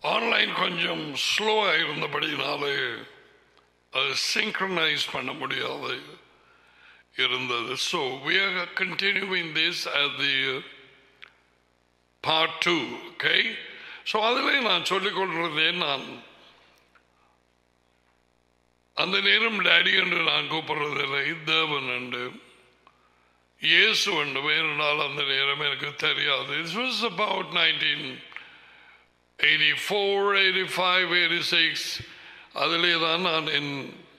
Online கொஞ்சம் ஸ்லோவாக இருந்தபடினாலே அது சிங்க்ரனைஸ் பண்ண முடியாது இருந்தது so we are continuing this as the part two okay so அதில் நான் சொல்லிக் கொள்றதேன் நான் அந்த நேரம் டேடி என்று நான் கூப்பிடுறதில்லை தேவன் என்று இயேசு என்று வேறு நாள் அந்த நேரம் எனக்கு தெரியாது it's was about nineteen eighty four eighty five eighty six அதிலே தான் நான் என்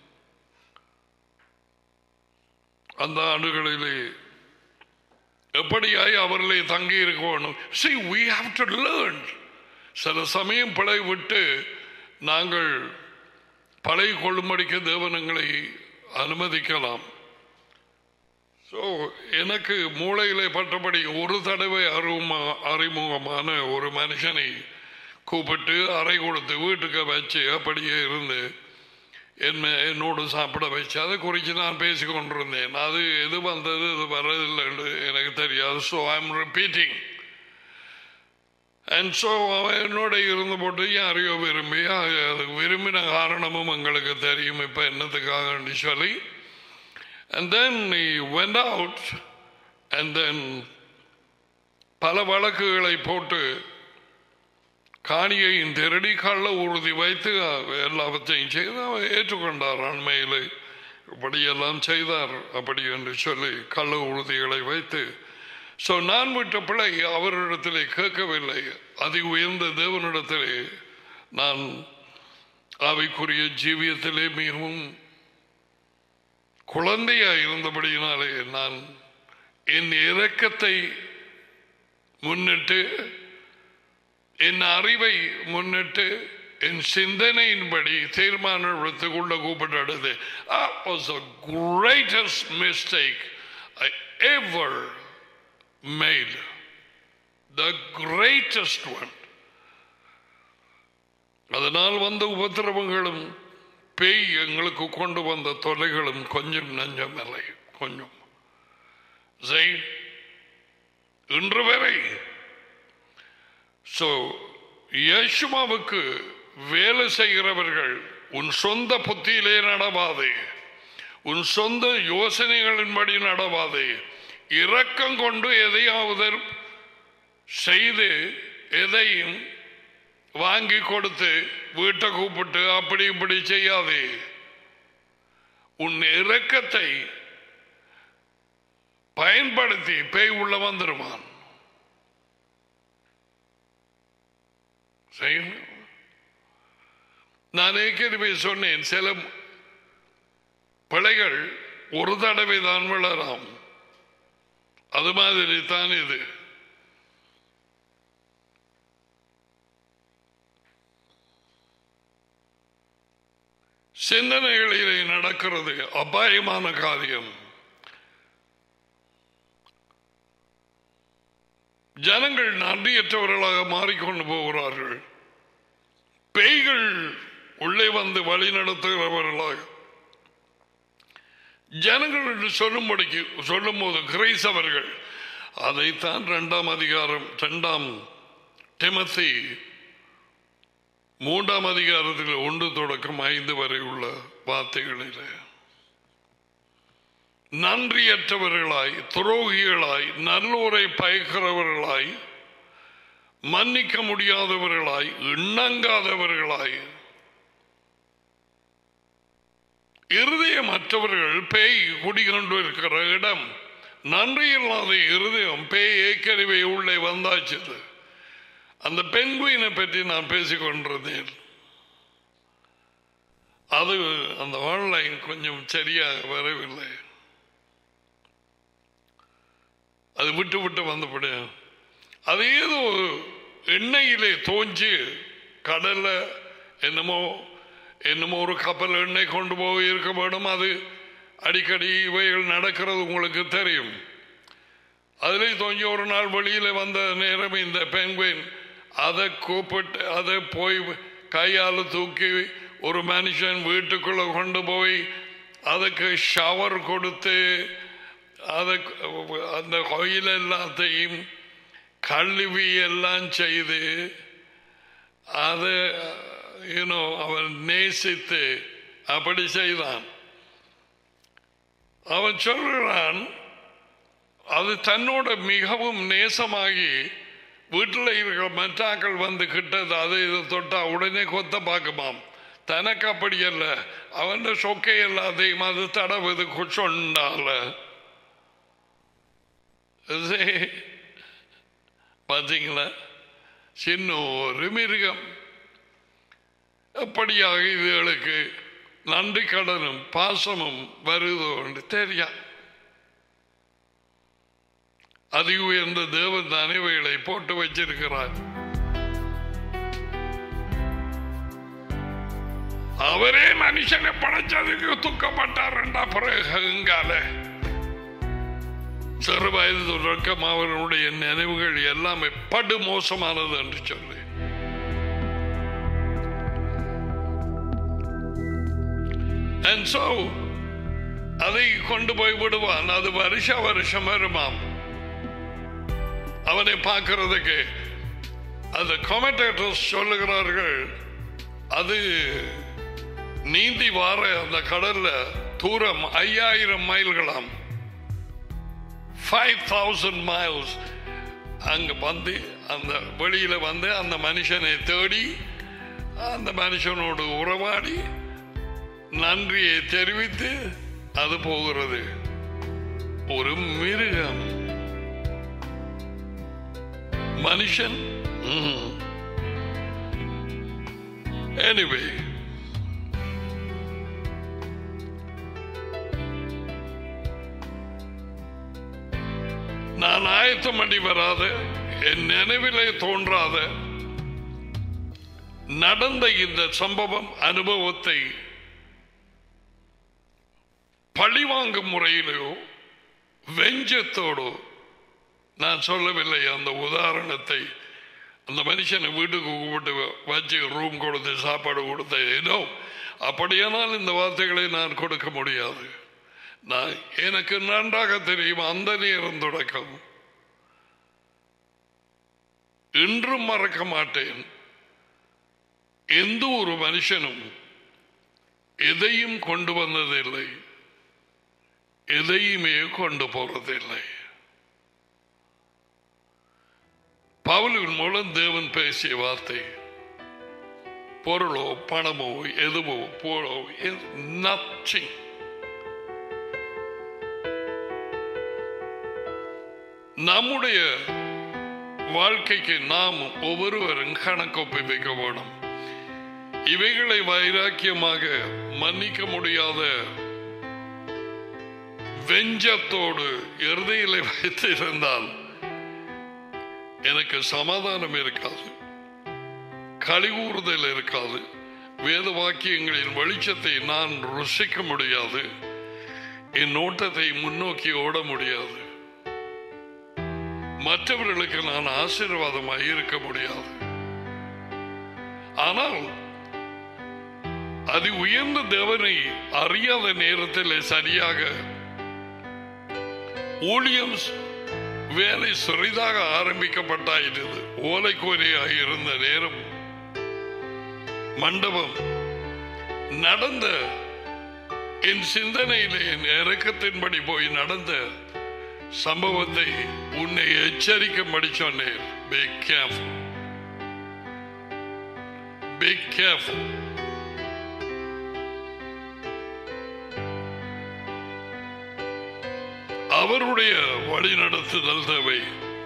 அந்த ஆண்டுகளிலே எப்படியாய் அவர்களே தங்கி இருக்கணும் சி we have to learn சில சமயம் பிழை விட்டு நாங்கள் பழகி கொள்ளும்படிக்க தேவனங்களை அனுமதிக்கலாம் ஸோ எனக்கு மூளையிலே பட்டபடி ஒரு தடவை அறிமுக அறிமுகமான ஒரு மனுஷனை கூப்பிட்டு அறை கொடுத்து வீட்டுக்கு வச்சு அப்படியே இருந்து என்ன என்னோடு சாப்பிட வச்சு அதை குறித்து நான் பேசி கொண்டிருந்தேன் அது எது வந்தது இது வரதில்லை என்று எனக்கு தெரியாது so I am repeating and so அவன் என்னோட இருந்து போட்டு யாரையோ விரும்பி அது அது விரும்பின காரணமும் எங்களுக்கு தெரியும் இப்போ என்னத்துக்காக சொல்லி அண்ட் தென் நீ வெண்ட் அவுட் அண்ட் தென் பல வழக்குகளை போட்டு காணியையும் திருடி கள்ள உறுதி வைத்து எல்லாவற்றையும் செய்து அவர் ஏற்றுக்கொண்டார் அண்மையில் இப்படியெல்லாம் செய்தார் அப்படி என்று சொல்லி கள்ள உறுதிகளை வைத்து ஸோ நான் விட்ட பிள்ளை அவரிடத்திலே கேட்கவில்லை அதி உயர்ந்த தேவனிடத்திலே நான் அவைக்குரிய ஜீவியத்திலே மிகவும் குழந்தையாக இருந்தபடியினாலே நான் என் இரக்கத்தை முன்னிட்டு என் அறிவை முன்னிட்டு என் சிந்தனையின்படி தீர்மானம் எடுத்துக்கொள்ள கூப்பிட்டது was a greatest mistake I ever made the greatest one அதனால் வந்த உபத்திரவங்களும் பேய் எங்களுக்கு கொண்டு வந்த தொல்லைகளும் கொஞ்சம் நஞ்சமில்லை கொஞ்சம் செய் இன்று வரை ஸோ யேசுமாவுக்கு வேலை செய்கிறவர்கள் உன் சொந்த புத்தியிலே நடவாதே உன் சொந்த யோசனைகளின்படி நடவாதே இரக்கம் கொண்டு எதையாவது செய்து எதையும் வாங்கி கொடுத்து வீட்டை கூப்பிட்டு அப்படி இப்படி செய்யாதே உன் இரக்கத்தை பயன்படுத்தி பேய் உள்ள வந்துருவான் செய்யணும் நான் ஏற்கனவே சொன்னேன் சில பிழைகள் ஒரு தடவை தான் விழலாம் அது மாதிரி தான் இது சிந்தனைகளிலே நடக்கிறது அபாயமான காரியம் ஜனங்கள் நன்றியற்றவர்களாக மாறிக்கொண்டு போகிறார்கள் பேய்கள் உள்ளே வந்து வழி நடத்துகிறவர்களாக ஜனங்கள் என்று சொல்லும்படிக்கு சொல்லும் போது கிரைசவர்கள் அதைத்தான் இரண்டாம் அதிகாரம் இரண்டாம் டிமத்தி மூன்றாம் அதிகாரத்தில் ஒன்று தொடக்கம் ஐந்து வரை உள்ள வார்த்தைகளில் நன்றியற்றவர்களாய் துரோகிகளாய் நல்லோரை பயக்கிறவர்களாய் மன்னிக்க முடியாதவர்களாய் எண்ணங்காதவர்களாய் இருதயமற்றவர்கள் பேய் குடிகொண்டு இருக்கிற இடம் நன்றி இல்லாத இருதயம் பேய் ஏற்கனவே உள்ளே வந்தாச்சுது அந்த பெண்குயினை பற்றி நான் பேசிக் கொண்டிருந்தேன் அது அந்த ஆன்லைன் கொஞ்சம் சரியாக வரவில்லை அது விட்டு விட்டு வந்தபடி அது ஏதோ எண்ணெயிலே தோஞ்சு கடல்ல என்னமோ என்னமோ ஒரு கப்பல் எண்ணெய் கொண்டு போய் இருக்க வேண்டும் அது அடிக்கடி இவைகள் நடக்கிறது உங்களுக்கு தெரியும் அதிலே தோஞ்சி ஒரு நாள் வெளியில வந்த நேரம் இந்த பெண்குயின் அதை கூப்பிட்டு அதை போய் கையால் தூக்கி ஒரு மனுஷன் வீட்டுக்குள்ள கொண்டு போய் அதுக்கு ஷவர் கொடுத்து அதை அந்த கோயில் எல்லாத்தையும் கழுவி எல்லாம் செய்து அது யூனோ அவன் நேசித்து அப்படி செய்தான் அவன் சொல்கிறான் அது தன்னோட மிகவும் நேசமாகி வீட்டில் இருக்கிற மற்றாக்கள் வந்து கிட்டது அதை இதை தொட்டா உடனே கொத்த பார்க்குமாம் தனக்கு அப்படி அல்ல அவன் சொக்கை எல்லாத்தையும் அது தடவுது சொன்னால பார்த்தீங்களா சின்ன ஒரு மிருகம் எப்படியாக இதுகளுக்கு நன்றி கடனும் பாசமும் வருதோ என்று தெரியா அதி உயர்ந்த தேவன் அனைவைகளை போட்டு வச்சிருக்கிறார் அவரே மனுஷனை படைச்சதுக்கு துக்கப்பட்டார் பிறகுங்கால சிறு வயது தொடக்கம் அவர்களுடைய நினைவுகள் எல்லாமே படு மோசமானது என்று சொல்லி And so, அதை கொண்டு போய் விடுவான் அது வருஷ வருஷம் வருமாம் அவனை பார்க்கிறதுக்கு அந்த கொமெண்டேட்டர்ஸ் சொல்லுகிறார்கள் அது நீந்தி வார அந்த கடல்ல தூரம் ஐயாயிரம் மைல்களாம் ஃபைவ் தௌசண்ட் மைல்ஸ் அங்க வந்து அந்த வெளியில வந்து அந்த மனுஷனை தேடி அந்த மனுஷனோடு உறவாடி நன்றியை தெரிவித்து அது போகிறது ஒரு மிருகம் மனுஷன் எனிவே நான் ஆயத்தம் பண்ணி வராத என் நினைவிலே தோன்றாத நடந்த இந்த சம்பவம் அனுபவத்தை பழிவாங்கும் முறையிலோ வெஞ்சத்தோடோ நான் சொல்லவில்லை அந்த உதாரணத்தை அந்த மனுஷனை வீட்டுக்கு கூப்பிட்டு வச்சு ரூம் கொடுத்து சாப்பாடு கொடுத்து ஏதோ அப்படியானால் இந்த வார்த்தைகளை நான் கொடுக்க முடியாது நான் எனக்கு நன்றாக தெரியும் அந்த நேரம் தொடக்கம் இன்றும் மறக்க மாட்டேன் எந்த ஒரு மனுஷனும் எதையும் கொண்டு வந்ததில்லை எதையுமே கொண்டு போறதில்லை பவுலின் மூலம் தேவன் பேசிய வார்த்தை பொருளோ பணமோ எதுவோ போலோ நச்சிங் நம்முடைய வாழ்க்கைக்கு நாம் ஒவ்வொருவரும் கணக்கொப்பி வைக்க வேணும் இவைகளை வைராக்கியமாக மன்னிக்க முடியாத வெஞ்சத்தோடு இறுதியில வைத்திருந்தால் எனக்கு சமாதானம் இருக்காது கழிவுறுதல் இருக்காது வேத வாக்கியங்களின் வெளிச்சத்தை நான் ருசிக்க முடியாது என் நோட்டத்தை முன்னோக்கி ஓட முடியாது மற்றவர்களுக்கு நான் ஆசீர்வாதமாக இருக்க முடியாது ஆனால் அது உயர்ந்த தேவனை அறியாத நேரத்தில் சரியாக ஊழியம் வேலை சிறிதாக ஆரம்பிக்கப்பட்டாயிட்டது ஓலைக்கோரையாக இருந்த நேரம் மண்டபம் நடந்த என் சிந்தனையிலே என் இறக்கத்தின்படி போய் நடந்த சம்பவத்தை உன்னை எச்சரிக்கும்படி சொன்னேன் Be careful. Be careful. அவருடைய வழி நடத்துதல் தேவை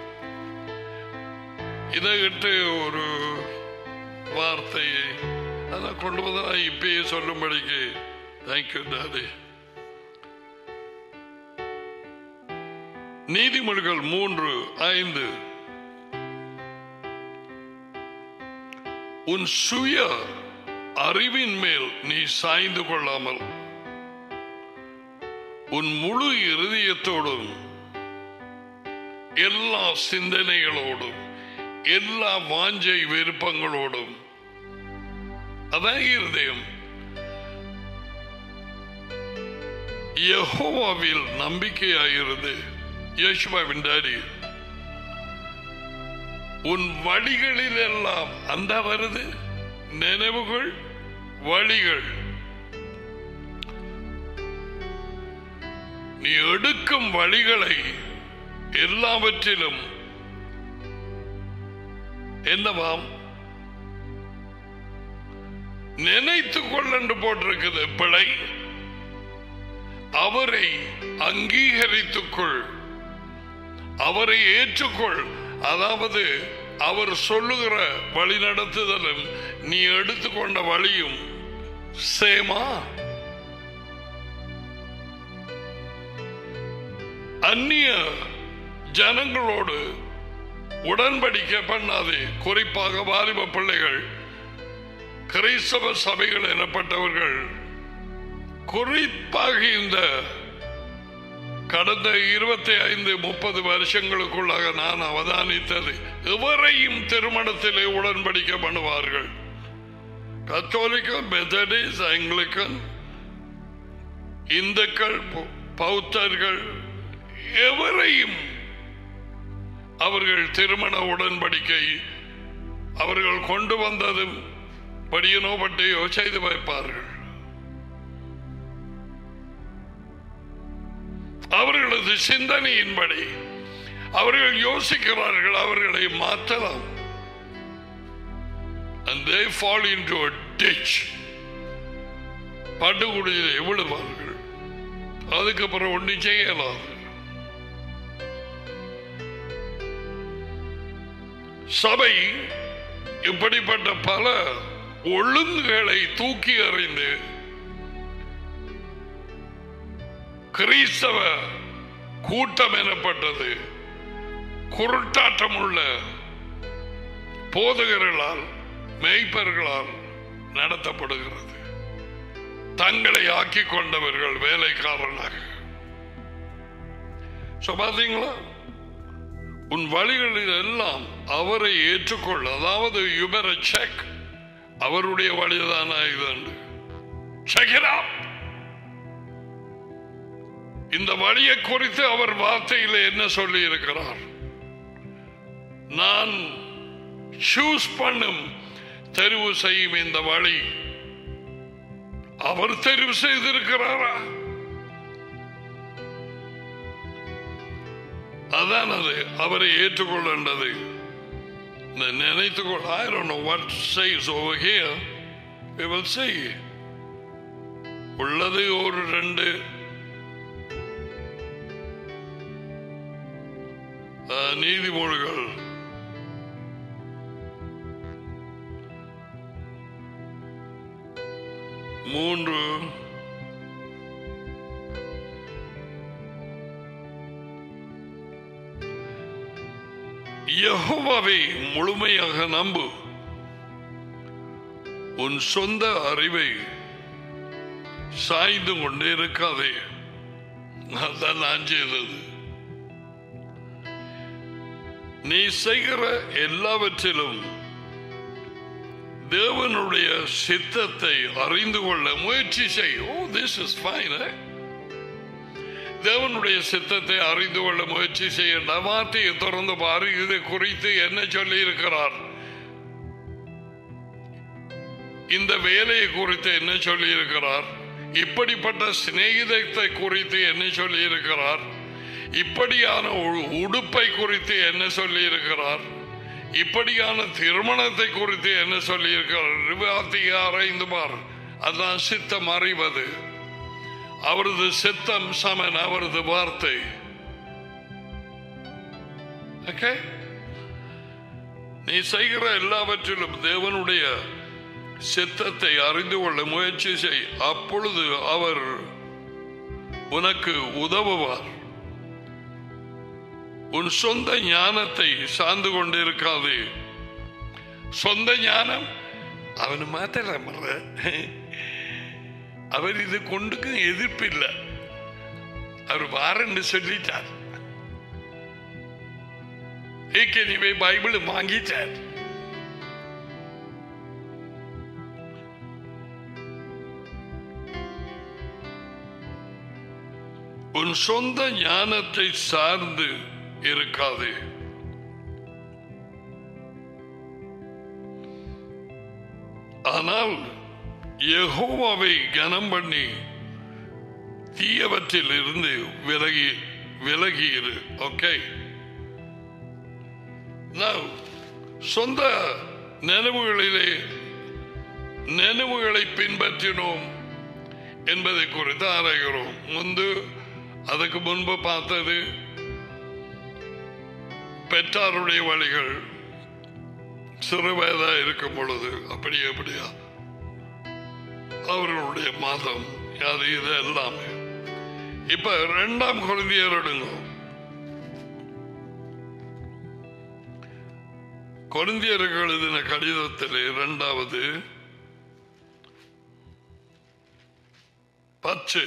இதை இட்டு ஒரு வார்த்தையை அதை கொண்டு வந்து நான் இப்பயே சொல்லும்படிக்கு தேங்க்யூ டாடி நீதிமொழிகள் மூன்று ஐந்து உன் சுய அறிவின் மேல் நீ சாய்ந்து கொள்ளாமல் உன் முழு இருதயத்தோடும் எல்லா சிந்தனைகளோடும் எல்லா வாஞ்சை விருப்பங்களோடும் அதான் இருதயம் யெகோவாவில் நம்பிக்கையாயிருந்து யேசுவாவின் டாடி உன் வழிகளில் எல்லாம் அந்த வருது நினைவுகள் வழிகள் நீ எடுக்கும் வழிகளை எல்லாவற்றிலும் என்னவாம் நினைத்துக் கொள் என்று போட்டிருக்குது பிழை அவரை அங்கீகரித்துக் கொள் அவரை ஏற்றுக்கொள் அதாவது அவர் சொல்லுகிற வழி நடத்துதலும் நீ எடுத்துக்கொண்ட வழியும் சேமா அந்நிய ஜனங்களோடு உடன்படிக்கை பண்ணாதே குறிப்பாக வாலிப பிள்ளைகள் கிறிஸ்தவ சபைகள் எனப்பட்டவர்கள் குறிப்பாக இந்த கடந்த இருபத்தி ஐந்து முப்பது வருஷங்களுக்குள்ளாக நான் அவதானித்தது எவரையும் திருமணத்திலே உடன்படிக்கை பண்ணுவார்கள் கத்தோலிக்க மெத்தடிஸ் ஆங்கிலிக்கன் இந்துக்கள் பௌ- பௌத்தர்கள் எவரையும் அவர்கள் திருமண உடன்படிக்கை அவர்கள் கொண்டு வந்ததும் படியனோ பட்டையோ செய்து வைப்பார்கள் அவர்களது சிந்தனையின்படி அவர்கள் யோசிக்கிறார்கள் அவர்களை மாற்றலாம் and they fall into a ditch படுகுடியிலே விழுவார்கள் அதுக்கப்புறம் ஒன்றும் செய்யலாது சபை இப்படிப்பட்ட பல ஒழுங்குகளை தூக்கி எறிந்து கிறிஸ்தவ கூட்டம் எனப்பட்டது குருட்டாட்டம் உள்ள போதகர்களால் மேய்ப்பர்களால் நடத்தப்படுகிறது தங்களை ஆக்கிக் கொண்டவர்கள் வேலைக்காரனாக So, பாத்தீங்களா உன் வழிகளில் எல்லாம் அவரை ஏற்றுக்கொள் அதாவது யுபர செக் அவருடைய வழிதானா இது Check it out. இந்த வழியை குறித்து அவர் வார்த்தையில் என்ன சொல்லி இருக்கிறார் நான் சூஸ் பண்ணும் தெரிவு செய்யும் இந்த வழி அவர் தெரிவு செய்திருக்கிறாரா அதான் அது அவரை ஏற்றுக்கொள்ளேண்டது இந்த நினைத்துக்கொள் I don't know what says over here we will see உள்ளது ஒரு ரெண்டு அஹ், நீதிமொழிகள் மூன்று யெகோவாவை முழுமையாக நம்பு உன் சொந்த அறிவை சாய்ந்து கொண்டே இருக்காதே அதான் நான் செய்தது நீ செய்கிற எல்லாவற்றிலும் தேவனுடைய சித்தத்தை அறிந்து கொள்ள முயற்சி செய் ஓ திஸ் இஸ் ஃபைன் தேவனுடைய சித்தத்தை அறிந்து கொள்ள முயற்சி செய்ய வார்த்தையை திறந்து பாரு இதை குறித்து என்ன சொல்லி இருக்கிறார் இந்த வேலையை குறித்து என்ன சொல்லி இருக்கிறார் இப்படிப்பட்ட சிநேகிதத்தை குறித்து என்ன சொல்லி இருக்கிறார் இப்படியான உ- உடுப்பை குறித்து என்ன சொல்லி இருக்கிறார் இப்படியான திருமணத்தை குறித்து என்ன சொல்லி இருக்கிறார் விவாத்தியை ஆராய்ந்து பார் அதான் சித்தம் அறிவது அவரது சித்தம் சமன் அவரது வார்த்தை Okay? நீ செய்கிற எல்லாவற்றிலும் தேவனுடைய சித்தத்தை அறிந்து கொள்ள முயற்சி செய் அப்பொழுது அவர் உனக்கு உதவுவார் உன் சொந்த ஞானத்தை சார்ந்து கொண்டிருக்காது சொந்த ஞானம் அவனு மாத்தல அவர் இது கொண்டுக்கு எதிர்ப்பு இல்லை அவர் வாரன்னு சொல்லிட்டார் ஏற்கனவே பைபிள் வாங்கிட்டார் உன் சொந்த ஞானத்தை சார்ந்து இருக்காது ஆனால் யெகோவாவை கனம் பண்ணி தீயவற்றில் இருந்து விலகி விலகியிரு ஓகே சொந்த நினைவுகளிலே நினைவுகளை பின்பற்றினோம் என்பதை குறித்து ஆராய்கிறோம் முன்பு அதுக்கு முன்பு பார்த்தது பெற்றாருடைய வழிகள் சிறு வயதா இருக்கும் பொழுது அப்படி எப்படியா அவர்களுடைய மதம் அது இது எல்லாமே இப்ப இரண்டாம் குழந்தையர் எடுங்க குழந்தையர்கள் எழுதின கடிதத்தில் இரண்டாவது பச்சு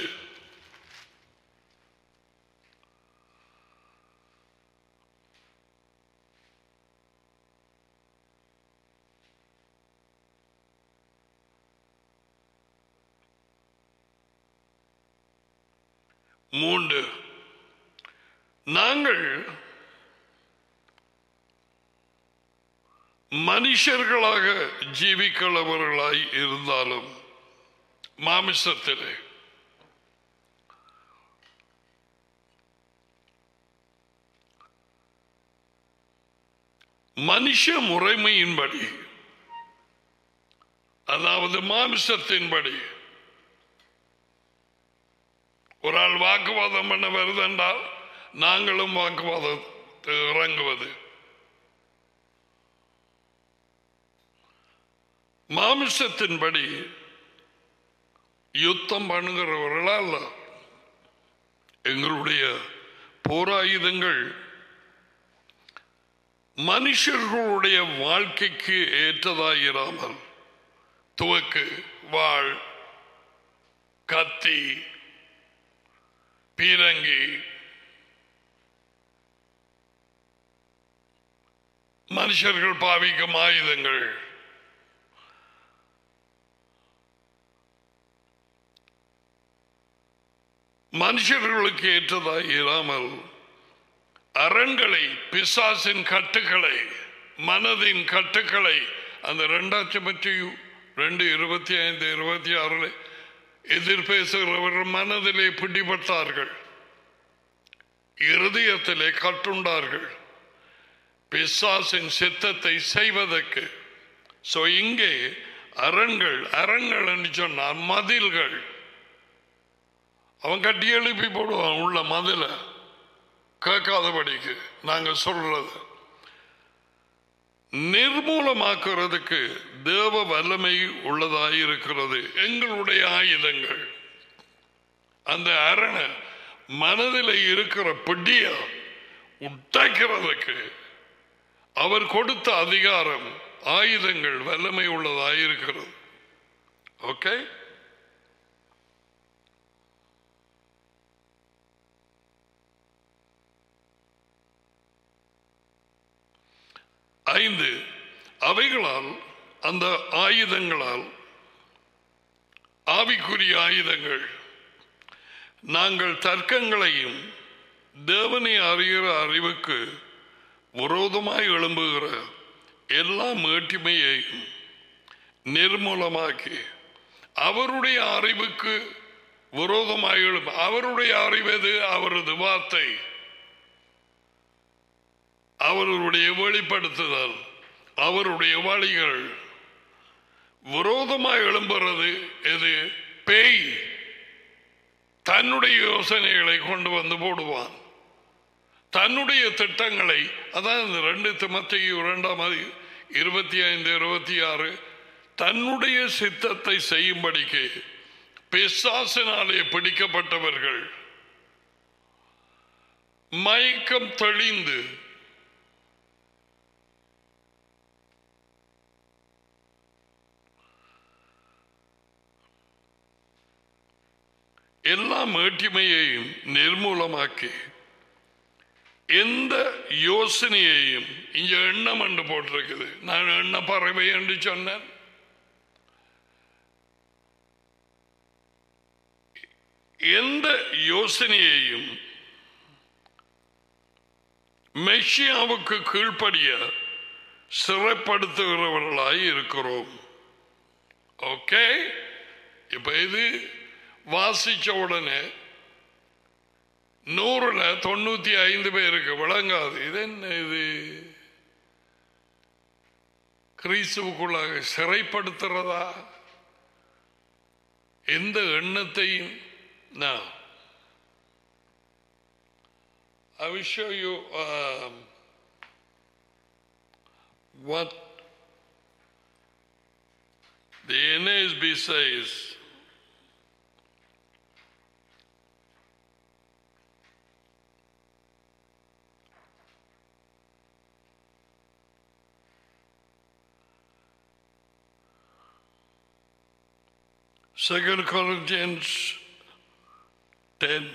மூன்று நாங்கள் மனுஷர்களாக ஜீவிக்கிறவர்களாய் இருந்தாலும் மாமிசத்திலே மனுஷ முறைமையின்படி அதாவது மாமிசத்தின்படி ஒரு ஆள் வாக்குவாதம் பண்ண வருதென்றால் நாங்களும் வாக்குவாதம் இறங்குவது மாமிசத்தின்படி யுத்தம் பண்ணுகிறவர்களா அல்ல எங்களுடைய போராயுதங்கள் மனுஷர்களுடைய வாழ்க்கைக்கு ஏற்றதாயிராமல் துவக்கு வாழ் கத்தி பீரங்கி மனுஷர்கள் பாவிக்கும் ஆயுதங்கள் மனுஷர்களுக்கு ஏற்றதாய் இராமல் அரண்களை பிசாசின் கட்டுக்களை மனதின் கட்டுக்களை அந்த ரெண்டாயிரத்தி ரெண்டு இருபத்தி ஐந்து இருபத்தி ஆறுல எதிர்பேசுகிறவர்கள் மனதிலே பிடிபட்டார்கள் இருதயத்திலே கட்டுண்டார்கள் பிசாசின் சித்தத்தை செய்வதற்கு சோ இங்கே அரண்கள் அரண்கள் என்று சொன்னால் மதில்கள் அவன் கட்டி எழுப்பி போடுவான் உள்ள மதில கேட்காதபடிக்கு நாங்க சொல்றது நிர்மூலமாக்குறதுக்கு தேவ வல்லமை உள்ளதாயிருக்கிறது எங்களுடைய ஆயுதங்கள் அந்த அரண மனதில் இருக்கிற பிடிய உடைக்கிறதுக்கு அவர் கொடுத்த அதிகாரம் ஆயுதங்கள் வல்லமை உள்ளதாயிருக்கிறது ஓகே ஐந்து அவைகளால் அந்த ஆயுதங்களால் ஆவிக்குரிய ஆயுதங்கள் நாங்கள் தர்க்கங்களையும் தேவனை அறிகிற அறிவுக்கு விரோதமாய் எழும்புகிற எல்லா மேட்டிமையையும் நிர்மூலமாக்கி அவருடைய அறிவுக்கு விரோதமாய் எழும் அவருடைய அறிவது அவரது வார்த்தை அவர்களுடைய வெளிப்படுத்துதல் அவருடைய வழிகள் விரோதமாக எழும்புறது எது பேய் தன்னுடைய யோசனைகளை கொண்டு வந்து போடுவான் தன்னுடைய திட்டங்களை அதான் இந்த ரெண்டு திமத்தையும் இரண்டாம் அதி இருபத்தி ஐந்து இருபத்தி ஆறு தன்னுடைய சித்தத்தை செய்யும்படிக்கு பிசாசினாலே பிடிக்கப்பட்டவர்கள் மயக்கம் தெளிந்து எல்லா மேட்டிமையையும் நிர்மூலமாக்கி எந்த யோசனையையும் இங்க எண்ணம் என்று போட்டிருக்குது நான் எண்ண பறவை என்று சொன்னேன் எந்த யோசனையையும் மெஷியாவுக்கு கீழ்ப்படிய சிறைப்படுத்துகிறவர்களாய் இருக்கிறோம் ஓகே இப்ப இது வாசிச்ச உடனே நூறுல தொண்ணூத்தி ஐந்து பேருக்கு விளங்காது இது என்ன இது கிறிஸ்துவுக்குள்ளாக சிறைப்படுத்துறதா எந்த எண்ணத்தையும் நான் I will show you um, what the NASB says. Second Corinthians 10.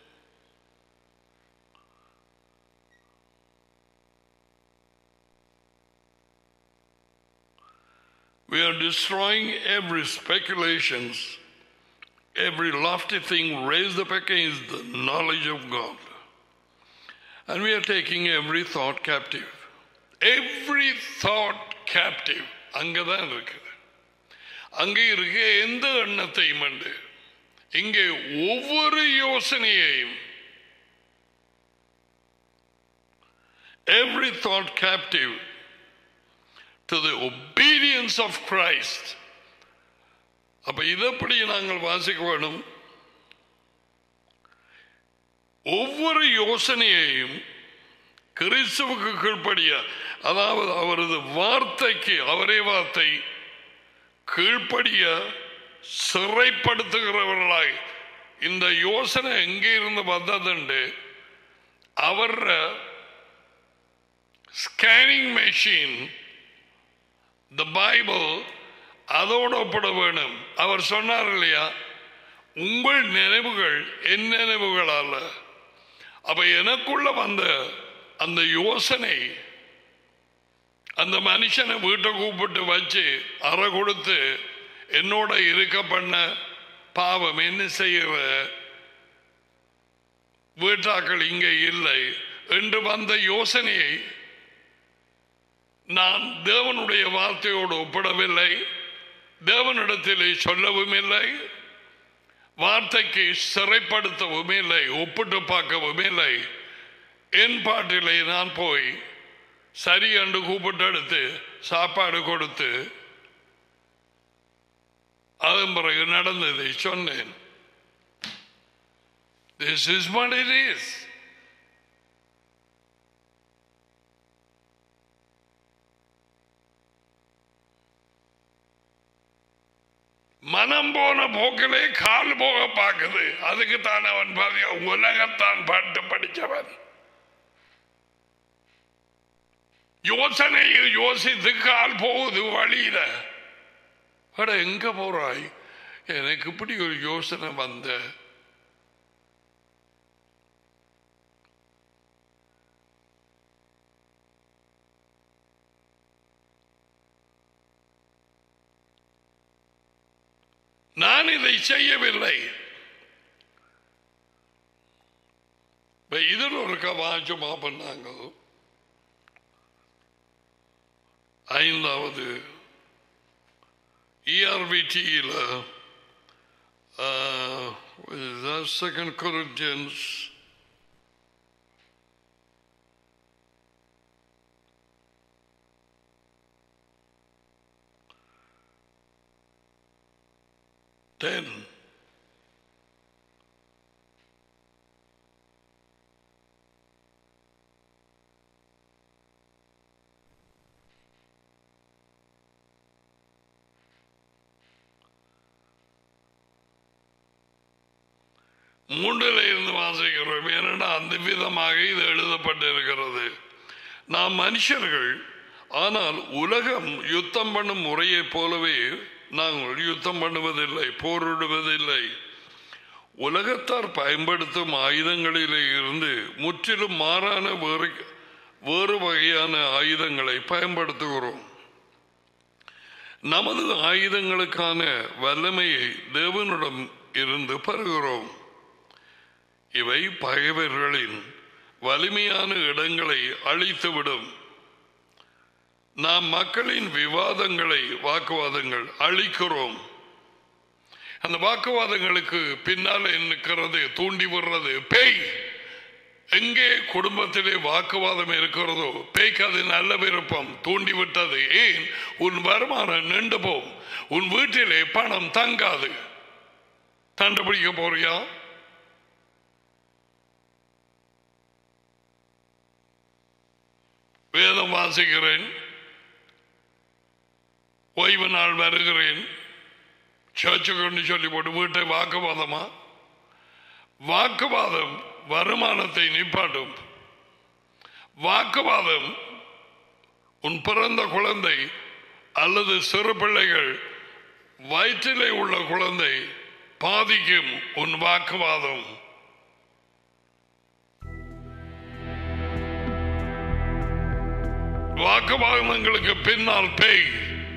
We are destroying every speculations, every lofty thing raised up against the knowledge of God. And we are taking every thought captive. Every thought captive. அங்கதான் இருக்குது அங்கே இருக்க எந்த எண்ணத்தையும் உண்டு இங்கே ஒவ்வொரு யோசனையையும் every thought captive to the obedience of Christ. அப்ப இதப்படி நாங்கள் வாசிக்க வேணும் ஒவ்வொரு யோசனையையும் கிறிஸ்துவுக்கு கீழ்ப்படிய அதாவது அவரது வார்த்தைக்கு அவரே வார்த்தை கீழ்ப்படிய சிறைப்படுத்துகிறவர்களாய் இந்த யோசனை எங்கே இருந்து வந்ததுண்டு அவர் ஸ்கேனிங் மெஷின் த பைபிள் அதோடு ஒப்பிட வேணும் அவர் சொன்னார் இல்லையா உங்கள் நினைவுகள் என் நினைவுகள் அல்ல அப்ப எனக்குள்ள வந்த அந்த யோசனை அந்த மனுஷனை வீட்டை கூப்பிட்டு வச்சு அறை கொடுத்து என்னோட இருக்க பண்ண பாவம் என்ன செய்கிற வீட்டாக்கள் இங்கே இல்லை என்று வந்த யோசனையை நான் தேவனுடைய வார்த்தையோடு ஒப்பிடவில்லை தேவனிடத்திலே சொல்லவும் இல்லை வார்த்தைக்கு சிறைப்படுத்தவும் இல்லை ஒப்பிட்டு பார்க்கவும் இல்லை என் பாட்டிலே நான் போய் சரி என்று கூப்பிட்டு எடுத்து சாப்பாடு கொடுத்து அதன் பிறகு நடந்ததை சொன்னேன் This is what it is. மனம் போன போக்கிலே கால் போக பார்க்குது அதுக்கு தான் அவன் பாருங்க உலகத்தான் பாட்டு படிச்சவன் யோசனையில் யோசித்து கால் போகுது வழியில அட எங்க போறாய் எனக்கு இப்படி ஒரு யோசனை வந்த நான் இதை செய்யவில்லை இப்ப இதில் ஒரு கவாச்சமா பண்ணாங்க ஐந்தாவது ERVTயில் செகண்ட் கொரிந்தியன்ஸ் ten மூன்றில் இருந்து வாசிக்கிறோம் ஏனென்னா அந்த விதமாக இது எழுதப்பட்டிருக்கிறது நாம் மனுஷர்கள் ஆனால் உலகம் யுத்தம் பண்ணும் முறையைப் போலவே நாங்கள் யுத்தம் பண்ணுவதில்லை போரிடுவதில்லை உலகத்தார் பயன்படுத்தும் ஆயுதங்களிலே இருந்து முற்றிலும் மாறான வேறு வேறு வகையான ஆயுதங்களை பயன்படுத்துகிறோம் நமது ஆயுதங்களுக்கான வல்லமையை தேவனிடம் இருந்து பெறுகிறோம் இவை பகைவர்களின் வலிமையான இடங்களை அழித்துவிடும் நாம் மக்களின் விவாதங்களை வாக்குவாதங்கள் அழிக்கிறோம் அந்த வாக்குவாதங்களுக்கு பின்னாலே நிற்கிறது தூண்டி விடுறது பேய் எங்கே குடும்பத்திலே வாக்குவாதம் இருக்கிறதோ பேய்க்கு அது நல்ல விருப்பம் தூண்டி விட்டது ஏன் உன் வருமானம் நின்று போம் உன் வீட்டிலே பணம் தங்காது கண்டுபிடிக்க போறியா வேதம் வாசிக்கிறேன் ஓய்வு நாள் வருகிறேன் சர்ச்சுக்கு சொல்லி போட்டு வீட்டை வாக்குவாதமா வாக்குவாதம் வருமானத்தை நிப்பாட்டும் வாக்குவாதம் உன் பிறந்த குழந்தை அல்லது சிறு பிள்ளைகள் வயிற்றிலே உள்ள குழந்தை பாதிக்கும் உன் வாக்குவாதம் வாக்குவாதங்களுக்கு பின்னால் பேய்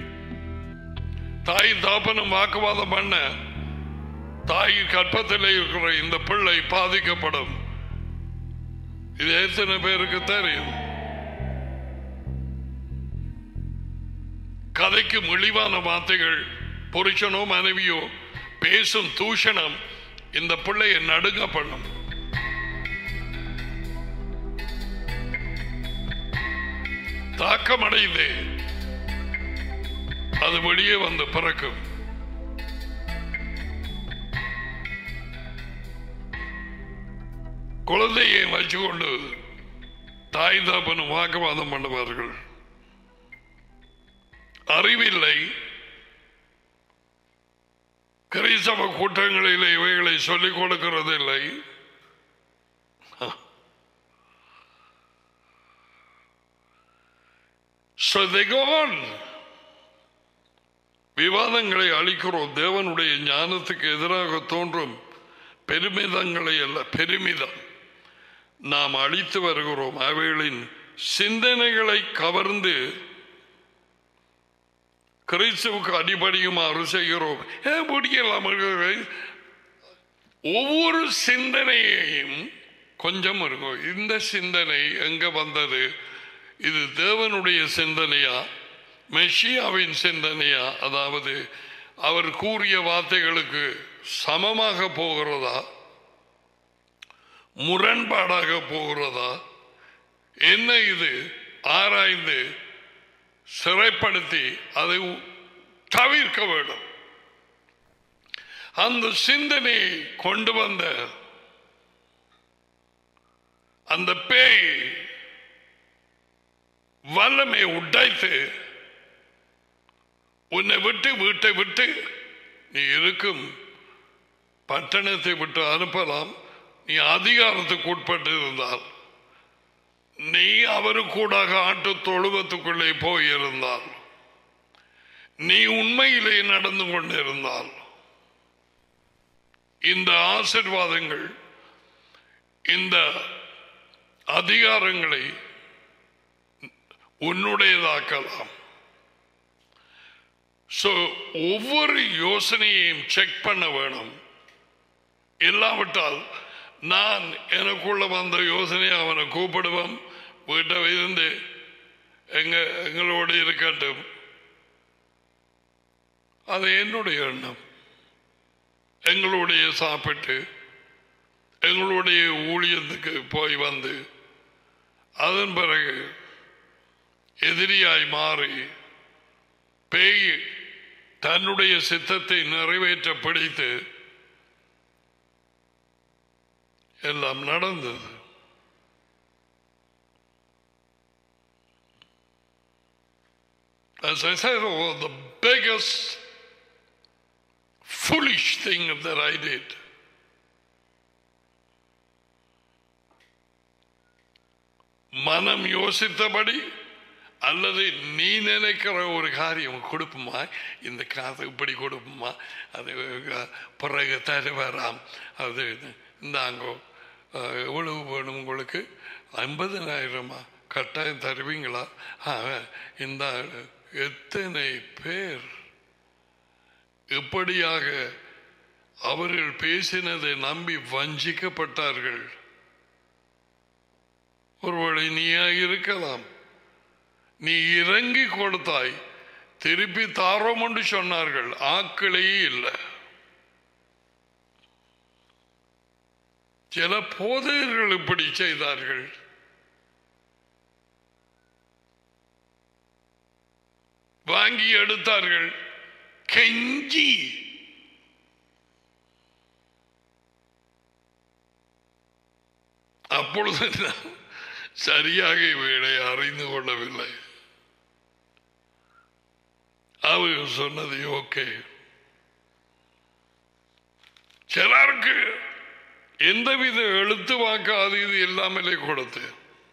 தாய் தாப்பனும் வாக்குவாதம் பண்ண தாய் கற்பத்தில் இருக்கிற இந்த பிள்ளை பாதிக்கப்படும் இது எத்தனை பேருக்கு தெரியும் கதைக்கு இழிவான வார்த்தைகள் புருஷனோ மனைவியோ பேசும் தூஷணம் இந்த பிள்ளையை நடுங்க பண்ணும் தாக்கமடைந்து அது வெளியே வந்து பிறக்கும் குழந்தையை வச்சுக்கொண்டு தாய் தாப்பனும் வாக்குவாதம் பண்ணுவார்கள் அறிவில்லை கிறிஸ்தவ கூட்டங்களில் இவைகளை சொல்லிக் கொடுக்கிறது இல்லை So they go on. விவாதங்களை அளிக்கிறோம் தேவனுடைய ஞானத்துக்கு எதிராக தோன்றும் பெருமிதங்களை அல்ல பெருமிதம் நாம் அழித்து வருகிறோம் அவைகளின் சிந்தனைகளை கவர்ந்து கிறிஸ்துவுக்கு அடிபடியுமாறு செய்கிறோம் ஏன் முடியலாம் ஒவ்வொரு சிந்தனையையும் கொஞ்சம் இருக்கும் இந்த சிந்தனை எங்க வந்தது இது தேவனுடைய சிந்தனையா மெஷியாவின் சிந்தனையா அதாவது அவர் கூறிய வார்த்தைகளுக்கு சமமாக போகிறதா முரண்பாடாக போகிறதா என்ன இது ஆராய்ந்து சிறைப்படுத்தி அதை தவிர்க்க வேண்டும் அந்த சிந்தனையை கொண்டு வந்த அந்த பேய் வல்லமை உடைத்து உன்னை விட்டு வீட்டை விட்டு நீ இருக்கும் பட்டணத்தை விட்டு அனுப்பலாம் நீ அதிகாரத்துக்கு உட்பட்டு இருந்தால் நீ அவருக்கூடாக ஆட்டு தொழுவத்துக்குள்ளே போயிருந்தால் நீ உண்மையிலே நடந்து கொண்டிருந்தால் இந்த ஆசிர்வாதங்கள் இந்த அதிகாரங்களை உன்னுடையதாக்கலாம் ஸோ ஒவ்வொரு யோசனையையும் செக் பண்ண வேணும் இல்லாவிட்டால் நான் எனக்குள்ள வந்த யோசனையை அவனை கூப்பிடுவேன் வீட்டை இருந்து எங்க எங்களோடு இருக்கட்டும் அது என்னுடைய எண்ணம் எங்களுடைய சாப்பிட்டு எங்களுடைய ஊழியத்துக்கு போய் வந்து அதன் பிறகு எதிரியாய் மாறி பேய் தன்னுடைய சித்தத்தை நிறைவேற்ற பிடித்து எல்லாம் நடந்தது As I said, oh, the biggest foolish thing that I did. மனம் யோசித்தபடி அல்லது நீ நினைக்கிற ஒரு காரியம் கொடுப்புமா இந்த காசு இப்படி கொடுப்புமா அது பிறகு தருவராம் அது இந்தாங்கோ எவ்வளவு வேணும் உங்களுக்கு ஐம்பதனாயிரமா கட்டாயம் தருவீங்களா இந்த எத்தனை பேர் இப்படியாக அவர்கள் பேசினதை நம்பி வஞ்சிக்கப்பட்டார்கள் ஒருவேளை நீயாக இருக்கலாம் நீ இறங்கி கொடுத்தாய் திருப்பி தாரோம் என்று சொன்னார்கள் ஆக்களே இல்லை சில போதையர்கள் இப்படி செய்தார்கள் வாங்கி எடுத்தார்கள் கெஞ்சி அப்பொழுது நான் சரியாக இவைகளை அறிந்து கொள்ளவில்லை அவர் சொன்னது ஓகே சிலருக்கு எந்தவித எழுத்து வாக்காது இது இல்லாமலே கொடுத்து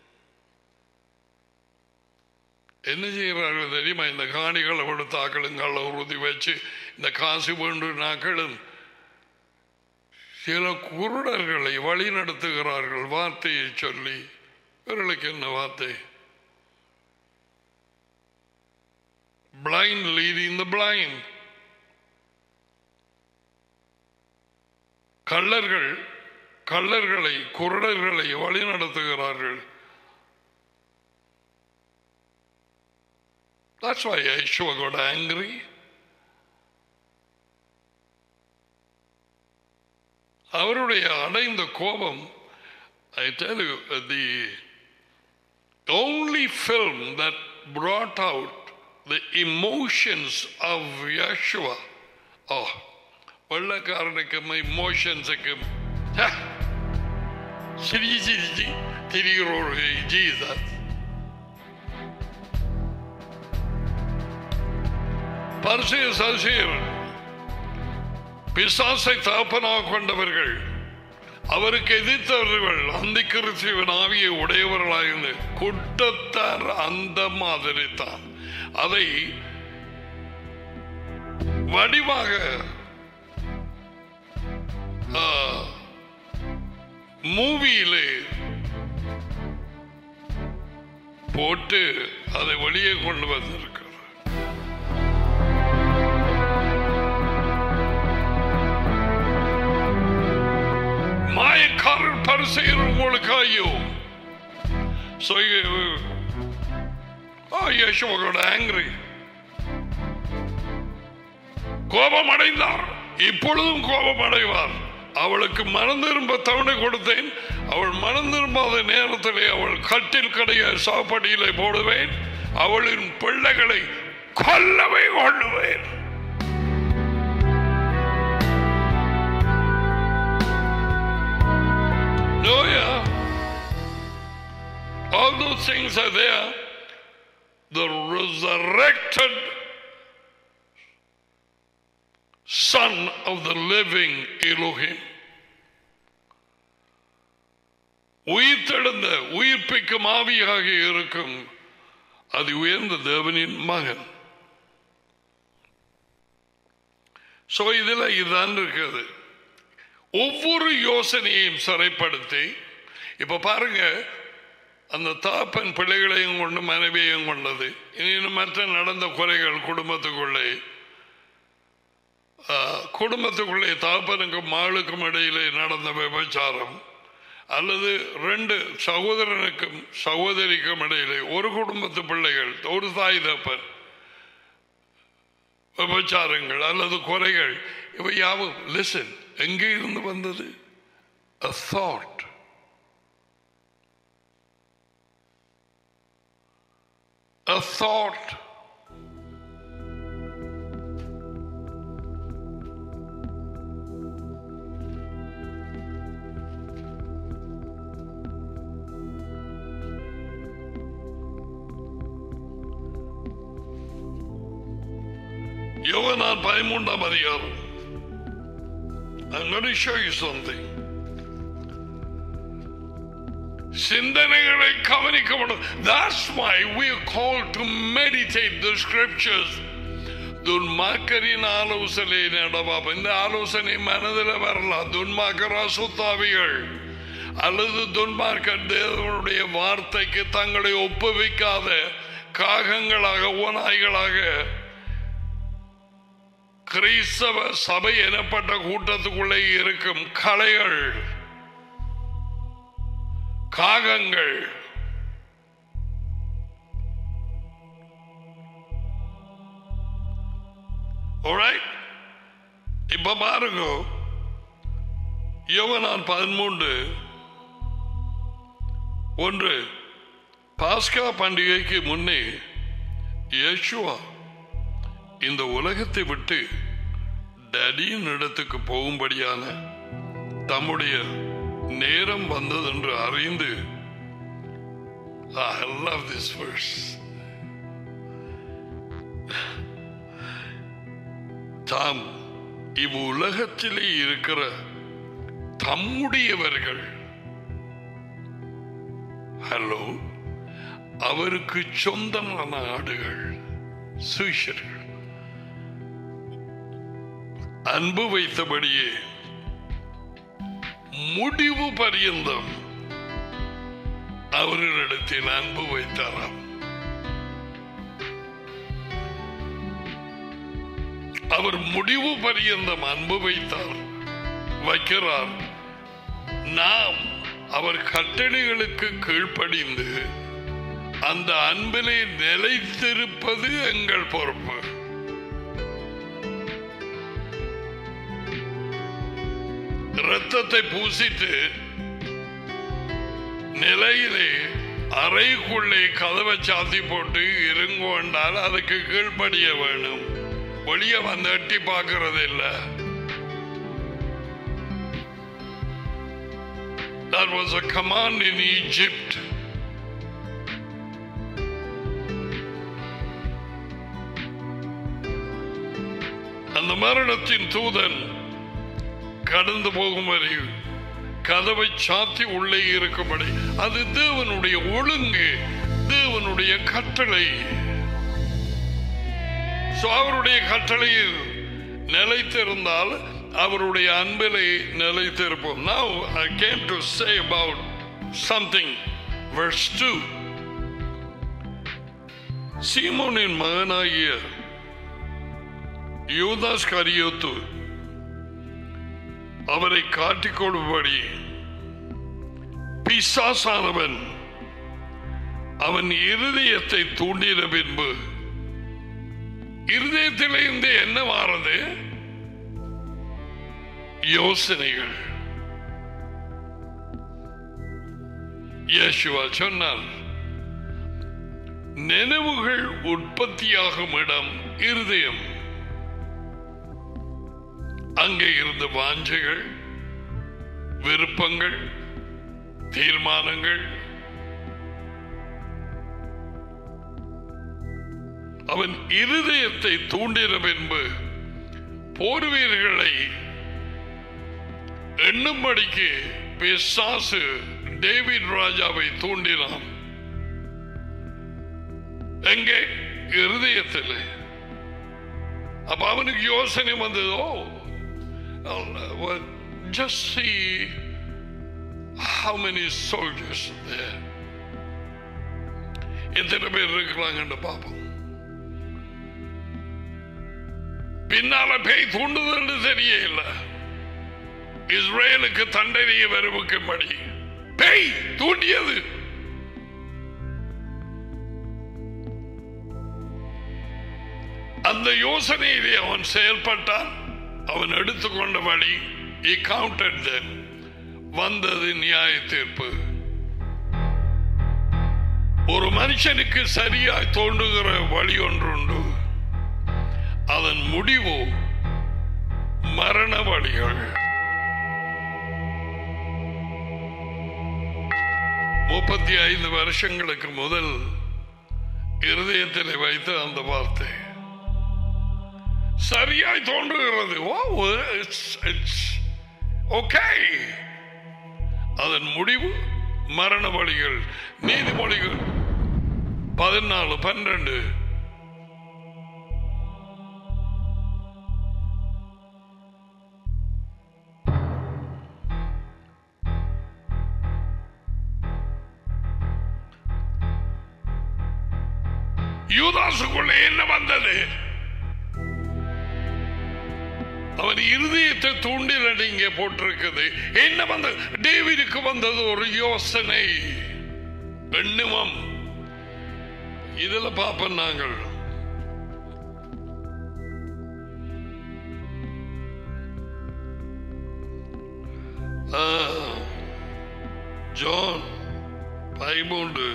என்ன செய்கிறார்கள் தெரியுமா இந்த காணிகளை கொடுத்து ஆக்களுங்களை உறுதி வச்சு இந்த காசு வேண்டும் நாக்களும் சில குருடர்களை வழி நடத்துகிறார்கள் வார்த்தையை சொல்லி இவர்களுக்கு என்ன வார்த்தை பிளைண்ட் லீடிங் த பிளைண்ட் கள்ளர்கள் கள்ளர்களை குருடர்களை வழி நடத்துகிறார்கள் That's why Yeshua got angry. அவருடைய அடைந்த கோபம் I tell you, uh, the only film that brought out the emotions of Yeshua. Oh, வெள்ளக்காரனுக்கும் இமோஷன்ஸுக்கும் சிரிச்சு சிரிச்சு திரிகிற ஒரு ஜீசஸ் பரிசு சசியர் பிசாசை தாப்பனாக கொண்டவர்கள் அவருக்கு எதிர்த்தவர்கள் அந்த கிறிஸ்துவின் ஆவியை உடையவர்களாயிருந்து குட்டத்தார் அந்த மாதிரி தான் அதை வடிவாக மூவியிலே போட்டு அதை வெளியே கொண்டு வந்திருக்கிறார் மாயக்காரர் பரிசெயர் உங்களுக்கு ஐயோ So you, oh, Yeshua got angry. கோபம் அடைந்தார் இப்பொழுதும் கோபம் அடைவார் அவளுக்கு மனம் திரும்ப தவணை கொடுத்தேன் அவள் மனம் திரும்பாத நேரத்திலே அவள் கட்டில் கடைய சாப்படியிலே போடுவேன் அவளின் பிள்ளைகளை கொல்லவே கொள்ளுவேன் No, yeah. All those things are there. The resurrected Son of the living Elohim. உயிர்த்தெழுந்த உயிர்ப்பிக்கும் ஆவியாக இருக்கும் அது உயர்ந்த தேவனின் மகன் சோ இதுல இதுதான் இருக்கிறது ஒவ்வொரு யோசனையையும் சிறைப்படுத்தி இப்ப பாருங்க அந்த தாப்பன் பிள்ளைகளையும் கொண்டு மனைவியையும் கொண்டது இன்னும் மற்ற நடந்த குறைகள் குடும்பத்துக்குள்ளே குடும்பத்துக்குள்ளே தாப்பனுக்கும் மாளுக்கும் இடையிலே நடந்த விபச்சாரம் அல்லது ரெண்டு சகோதரனுக்கும் சகோதரிக்கும் இடையிலே ஒரு குடும்பத்து பிள்ளைகள் ஒரு தாய் தப்பன் விபச்சாரங்கள் அல்லது குறைகள் இவை யாவும் லிசன் எங்கே இருந்து வந்தது a thought a thought யோகனான் பதிமூன்றாம் அதிகாரம் I'm going to show you something. சிந்தனைகளை கவனிக்க வேண்டும் That's why we are called to meditate the scriptures. துன்மாக்கரின் ஆலோசனை நடவாம் இந்த ஆலோசனை மனதில் வரலாம் துன்மாக்கர் அசுத்தாவிகள் அல்லது துன்மார்க்கர் தேவனுடைய வார்த்தைக்கு தங்களை ஒப்புவிக்காத காகங்களாக ஓநாய்களாக கிறிஸ்தவ சபை எனப்பட்ட கூட்டத்துக்குள்ளே இருக்கும் கலைகள் காகங்கள் Alright? இப்ப பாருங்க யோகனான் பதிமூன்று ஒன்று பாஸ்கா பண்டிகைக்கு முன்னே யேசுவா இந்த உலகத்தை விட்டு டடியின் இடத்துக்கு போகும்படியான தம்முடைய நேரம் வந்ததென்று அறிந்து I love this verse. தாம் இவ்வுலகத்திலே இருக்கிற தம்முடையவர்கள் ஹலோ அவருக்கு சொந்தமான ஆடுகள் சுஷர்கள் அன்பு வைத்தபடியே முடிவு பரியந்தம் அவர்களிடத்தில் அன்பு வைத்தாராம் அவர் முடிவு பரியந்தம் அன்பு வைத்தார் வைக்கிறார் நாம் அவர் கட்டளைகளுக்கு கீழ்ப்படிந்து அந்த அன்பிலே நிலைத்திருப்பது எங்கள் பொறுப்பு இரத்தத்தை பூசிட்டு நிலையிலே அறைக்குள்ளே கதவை சாத்தி போட்டு இருங்கோண்டால் அதுக்கு கீழ்ப்படிய வேணும் வெளியே வந்து எட்டி பார்க்கறது இல்லை That was a command in Egypt. அந்த மரணத்தின் தூதன் கடந்து போகும் வரை கதவை சாத்தி உள்ளே இருக்கும்படி அது தேவனுடைய ஒழுங்கு தேவனுடைய கட்டளை So, அவருடைய கட்டளையில் நிலைத்திருந்தால் அவருடைய அன்பிலே நிலைத்திருப்போம் Now I came to say about something verse 2 சீமோனின் மகனாகிய யூதாஸ் கரியோத்து அவரை காட்டிக் கொடுபடி பிசாசானவன் அவன் இருதயத்தை தூண்டின பின்பு இருதயத்திலிருந்து என்ன மாறது யோசனைகள் இயேசுவா சொன்னார் நினைவுகள் உற்பத்தியாகும் இடம் இருதயம் அங்கே இருந்த வாஞ்சைகள் விருப்பங்கள் தீர்மானங்கள் அவன் இருதயத்தை தூண்டின பின்பு போர் வீரர்களை எண்ணும்படிக்கு பிசாசு டேவிட் ராஜாவை தூண்டினான் எங்கே இருதயத்தில் அப்ப அவனுக்கு யோசனை வந்ததோ just see how many soldiers there எத்தனை பேர் இருக்கிறாங்கன்னு பார்ப்போம் பின்னால பேய் தூண்டுதல் தெரியல இஸ்ரேலுக்கு தண்டனையை வருவிக்கும்படி பேய் தூண்டியது அந்த யோசனையிலே அவன் செயல்பட்டான் அவன் எடுத்துக்கொண்ட வழி he counted them வந்தது நியாய தீர்ப்பு ஒரு மனுஷனுக்கு சரியாய் தோன்றுகிற வழி ஒன்று உண்டு அதன் முடிவு மரண வழிகள் முப்பத்தி ஐந்து வருஷங்களுக்கு முதல் இருதயத்தில் வைத்த அந்த வார்த்தை சரியாய் தோன்றுகிறது ஓ ஓகே அதன் முடிவு மரண வழிகள் நீதிமொழிகள் பதினாலு பன்னிரண்டு யூதாசுக்குள்ள என்ன வந்தது அவன் இருதயத்தை தூண்டில் இங்கே போட்டிருக்குது என்ன வந்தது டேவிடுக்கு வந்தது ஒரு யோசனை எண்ணுமம் இதுல பார்ப்போம் நாங்கள் ஆ, ஜான் பதிமூன்று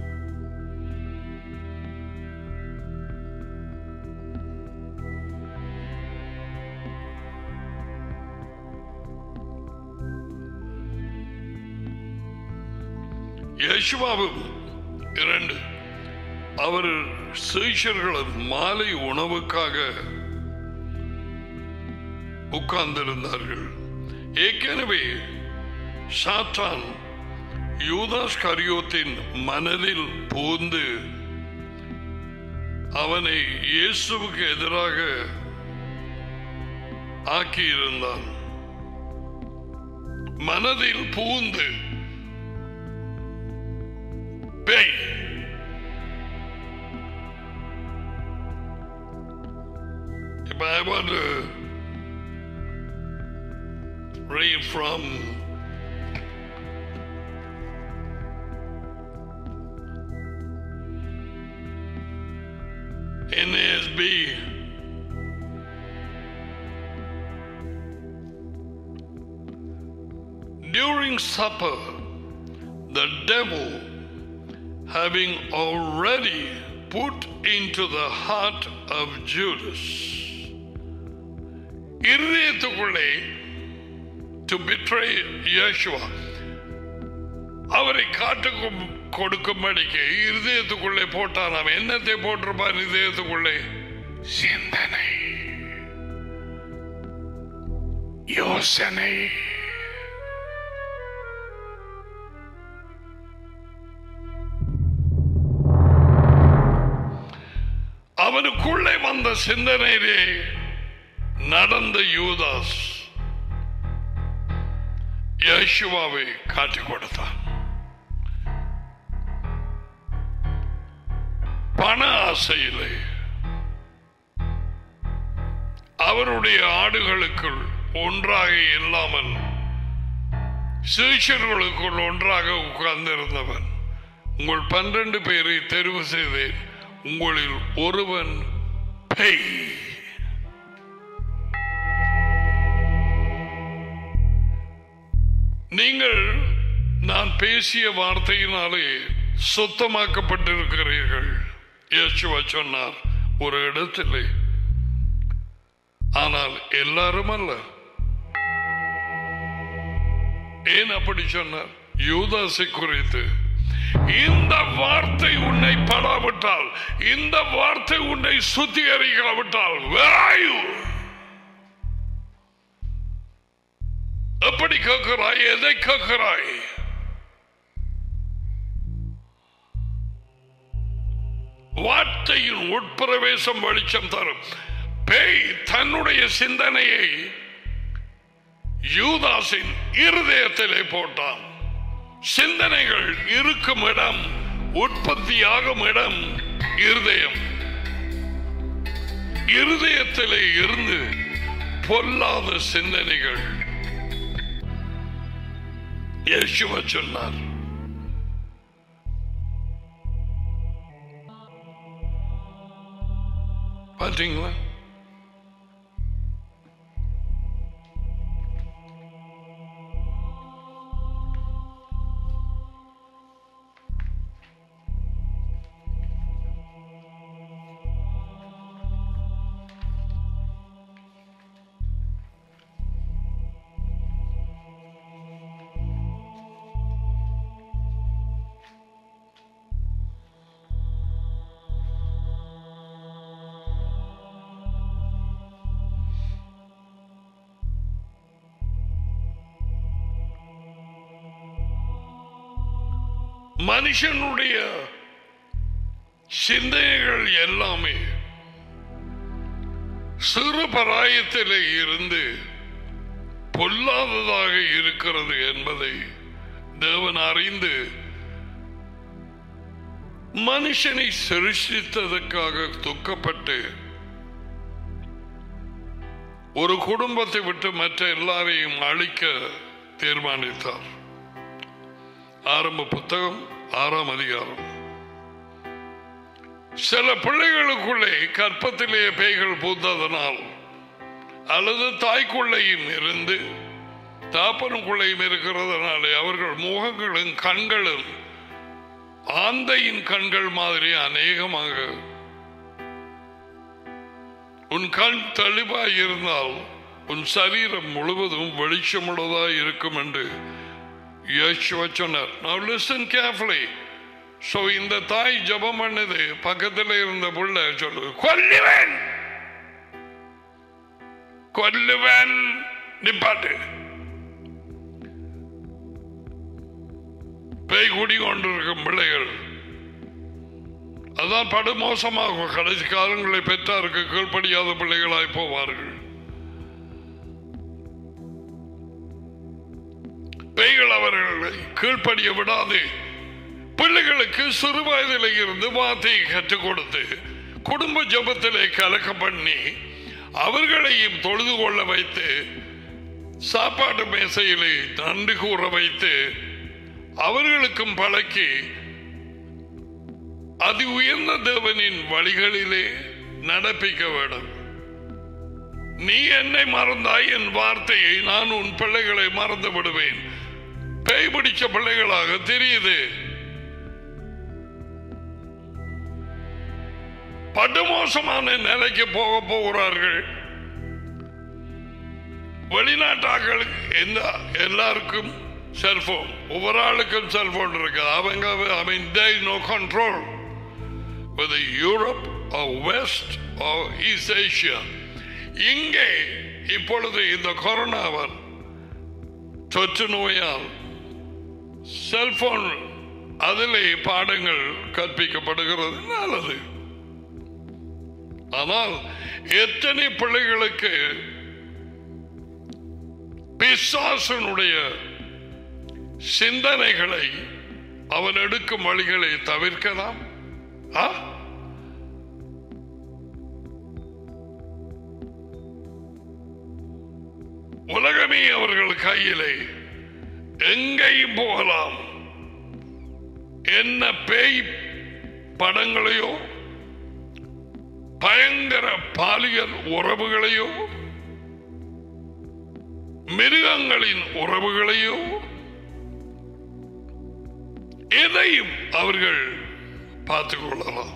யேசுவாவும் இரண்டு அவர் சீஷர்களும் மாலை உணவுக்காக உட்கார்ந்திருந்தார்கள் ஏற்கனவே சாத்தான் யூதாஸ் கரியோத்தின் மனதில் பூந்து அவனை இயேசுவுக்கு எதிராக ஆக்கியிருந்தான் மனதில் பூந்து பேய் If I want to read from NASB, during supper, the devil having already put into the heart of Judas. இருதயத்துக்குள்ளே டு betray Yeshua அவரை காட்டுக்கும் கொடுக்கும்படிக்கு இருதயத்துக்குள்ளே போட்டான் அவன் என்னத்தை போட்டிருப்பான் இருதயத்துக்குள்ளே சிந்தனை யோசனை அவனுக்குள்ளே வந்த சிந்தனையிலே நடந்த யூதாஸ் யேசுவாவை காட்டிக் கொடுத்தான் பண ஆசையிலே அவருடைய ஆடுகளுக்குள் ஒன்றாக இல்லாமல் சீஷர்களுக்குள் ஒன்றாக உட்கார்ந்திருந்தவன் உங்கள் பன்னிரண்டு பேரை தெரிவு செய்தேன் உங்களில் ஒருவன் பேய் நீங்கள் நான் பேசிய வார்த்தையினாலே சுத்தமாக்கப்பட்டிருக்கிறீர்கள் இயேசுவா சொன்னார் ஒரு இடத்திலே ஆனால் எல்லாரும் அல்ல ஏன் அப்படி சொன்னார் யூதாசை குறித்து இந்த வார்த்தை உன்னை படாவிட்டால் இந்த வார்த்தை உன்னை சுத்திகரிக்காவிட்டால் where are you? எப்படி கேட்கிறாய் எதை கேட்கிறாய் வார்த்தையின் உட்பிரவேசம் வெளிச்சம் தரும் பேய் தன்னுடைய சிந்தனையை யூதாசின் இருதயத்திலே போட்டான் சிந்தனைகள் இருக்கும் இடம் உற்பத்தியாகும் இடம் இருதயம் இருதயத்திலே இருந்து பொல்லாத சிந்தனைகள் இயேசுவ சொன்னார் பாத்தீங்களா மனுஷனுடைய சிந்தனைகள் எல்லாமே சிறு பராயத்திலே இருந்து பொல்லாததாக இருக்கிறது என்பதை தேவன் அறிந்து மனுஷனை சிருஷ்டித்ததற்காக துக்கப்பட்டு ஒரு குடும்பத்தை விட்டு மற்ற எல்லாரையும் அழிக்க தீர்மானித்தார் ஆரம்ப புத்தகம் ஆறாம் அதிகாரம் சில பிள்ளைகளுக்குள்ளே கற்பத்திலே பேய்கள் பூத்ததனால் அல்லது தாய்க்குள்ளையும் இருந்து தாப்பனுக்குள்ளையும் இருக்கிறதுனாலே அவர்கள் முகங்களும் கண்களும் ஆந்தையின் கண்கள் மாதிரி அநேகமாக உன் கண் தெளிவாய் இருந்தால் உன் சரீரம் முழுவதும் வெளிச்சமுள்ளதாய் இருக்கும் என்று இயேசுவ சொன்னார் Now listen carefully. So இந்த தாய் ஜெபம் பண்ணது பக்கத்தில் இருந்த புள்ள சொல்லு கொல்லுவேன் கொல்லுவேன் நிப்பாட்டு பேய் குடி கொண்டிருக்கும் பிள்ளைகள் அதான் படு மோசமாகும் கடைசி காலங்களை பெற்றாருக்கு கீழ்ப்படியாத பிள்ளைகளாய் போவார்கள் பேய்கள் அவர்களை கீழ்ப்படிய விடாது பிள்ளைகளுக்கு சிறு வயதில் இருந்து வார்த்தையை கற்றுக் கொடுத்து குடும்ப ஜபத்திலே கலக்க பண்ணி அவர்களையும் தொழுது கொள்ள வைத்து சாப்பாட்டு மேசையிலே நன்றி கூற வைத்து அவர்களுக்கும் பழக்கி அதி உயர்ந்த தேவனின் வழிகளிலே நடப்பிக்க வேண்டும் நீ என்னை மறந்தாய் என் வார்த்தையை நான் உன் பிள்ளைகளை மறந்து விடுவேன் பேய் பிடிச்ச பிள்ளைகளாக தெரியுது படுமோசமான நிலைக்கு போக போகிறார்கள் வெளிநாட்டாக்களுக்கு எந்த எல்லாருக்கும் செல்போன் ஒவ்வொரு ஆளுக்கும் செல்போன் இருக்கு அவங்க I mean they no control whether Europe or west or east Asia இங்கே இப்பொழுது இந்த கொரோனாவால் தொற்று நோயால் செல்போன் அதிலே பாடங்கள் கற்பிக்கப்படுகிறது நல்லது ஆனால் எத்தனை பிள்ளைகளுக்கு பிசாசனுடைய சிந்தனைகளை அவன் எடுக்கும் வழிகளை தவிர்க்கலாம் ஆ? உலகமே அவர்கள் கையிலே எங்கேயும் போகலாம் என்ன பேய் படங்களையோ பயங்கர பாலியல் உறவுகளையோ மிருகங்களின் உறவுகளையோ எதையும் அவர்கள் பார்த்துக் கொள்ளலாம்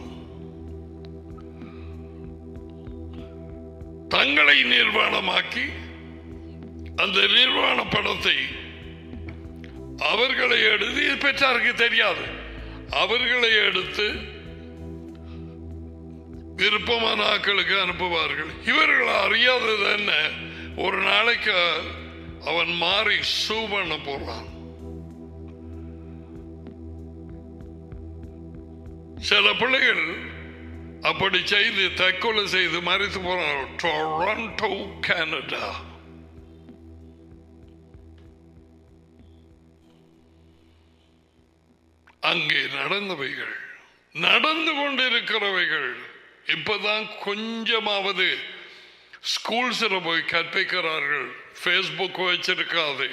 தங்களை நிர்வாணமாக்கி அந்த நிர்வாண படத்தை அவர்களை எடுத்து இது பெற்றாருக்கு தெரியாது அவர்களை எடுத்து விருப்பமான ஆட்களுக்கு அனுப்புவார்கள் இவர்கள் அறியாதது என்ன ஒரு நாளைக்கு அவன் மாறி சூ பண்ண போறான் சில பிள்ளைகள் அப்படி செய்து தற்கொலை செய்து மறைத்து போறாங்க டொரண்டோ கனடா அங்கே நடந்தவைகள் நடந்து கொண்டிருக்கிறவைகள் இப்பதான் கொஞ்சமாவது ஸ்கூல்ஸில் போய் கற்பிக்கிறார்கள் ஃபேஸ்புக் வச்சிருக்காது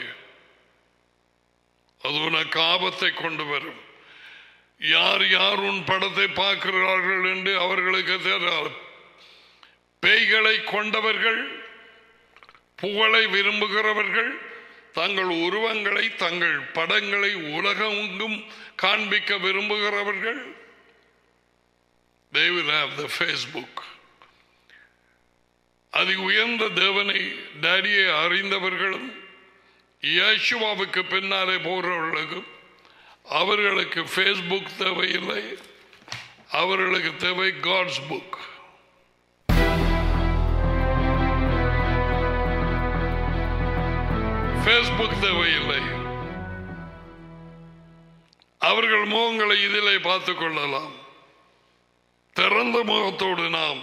அது உனக்கு ஆபத்தை கொண்டு வரும் யார் யார் உன் படத்தை பார்க்கிறார்கள் என்று அவர்களுக்கு தெரியாது பேய்களை கொண்டவர்கள் புகழை விரும்புகிறவர்கள் தங்கள் உருவங்களை தங்கள் படங்களை உலகெங்கும் காண்பிக்க விரும்புகிறவர்கள் they will have the Facebook அதி உயர்ந்த தேவனை டேடியை அறிந்தவர்களும் இயேசுவாவுக்கு பின்னாலே போகிறவர்களுக்கும் அவர்களுக்கு ஃபேஸ்புக் தேவையில்லை அவர்களுக்கு தேவை காட்ஸ் புக் ஃபேஸ்புக் தேவையில்லை அவர்கள் முகங்களை இதிலே பார்த்துக் கொள்ளலாம் திறந்த முகத்தோடு நாம்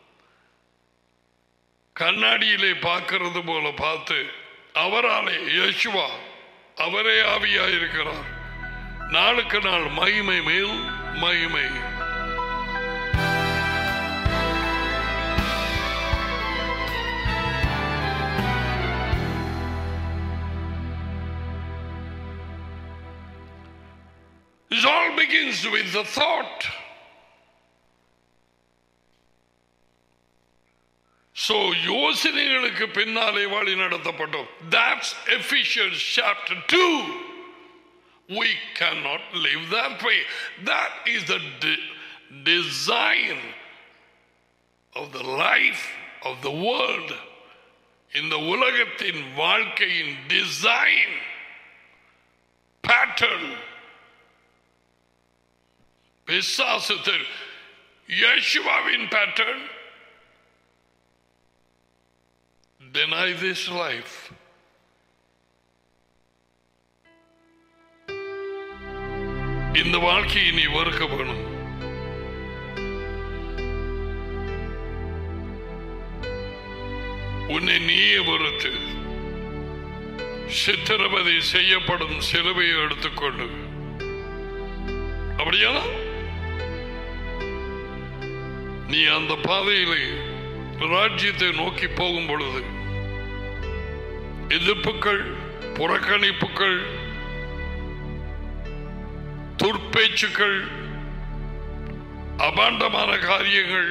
கண்ணாடியிலே பார்க்கிறது போல பார்த்து அவராலே யேசுவா அவரே ஆவியாயிருக்கிறார் நாளுக்கு நாள் மகிமை மேல் மகிமை This all begins with the thought. So யோசனைகளுக்கு பின்னாலே வழி நடத்தப்பட்டோம் that's Ephesians chapter 2 we cannot live that way that is the de- design of the life of the world இந்த உலகத்தின் வாழ்க்கையின் டிசைன் பேட்டர்ன் பிசாசத்தில் யேசுவாவின் பேட்டர்ன் deny this life இந்த வாழ்க்கையை நீ வெறுக்க வேணும் உன்னை நீயே வெறுத்து சித்திரவதை செய்யப்படும் சிலுவையை எடுத்துக்கொண்டு அப்படியா நீ அந்த பாதையிலே ராஜ்யத்தை நோக்கி போகும் பொழுது எதிர்ப்புகள் புறக்கணிப்புகள் துர்ப்பேச்சுக்கள் அபாண்டமான காரியங்கள்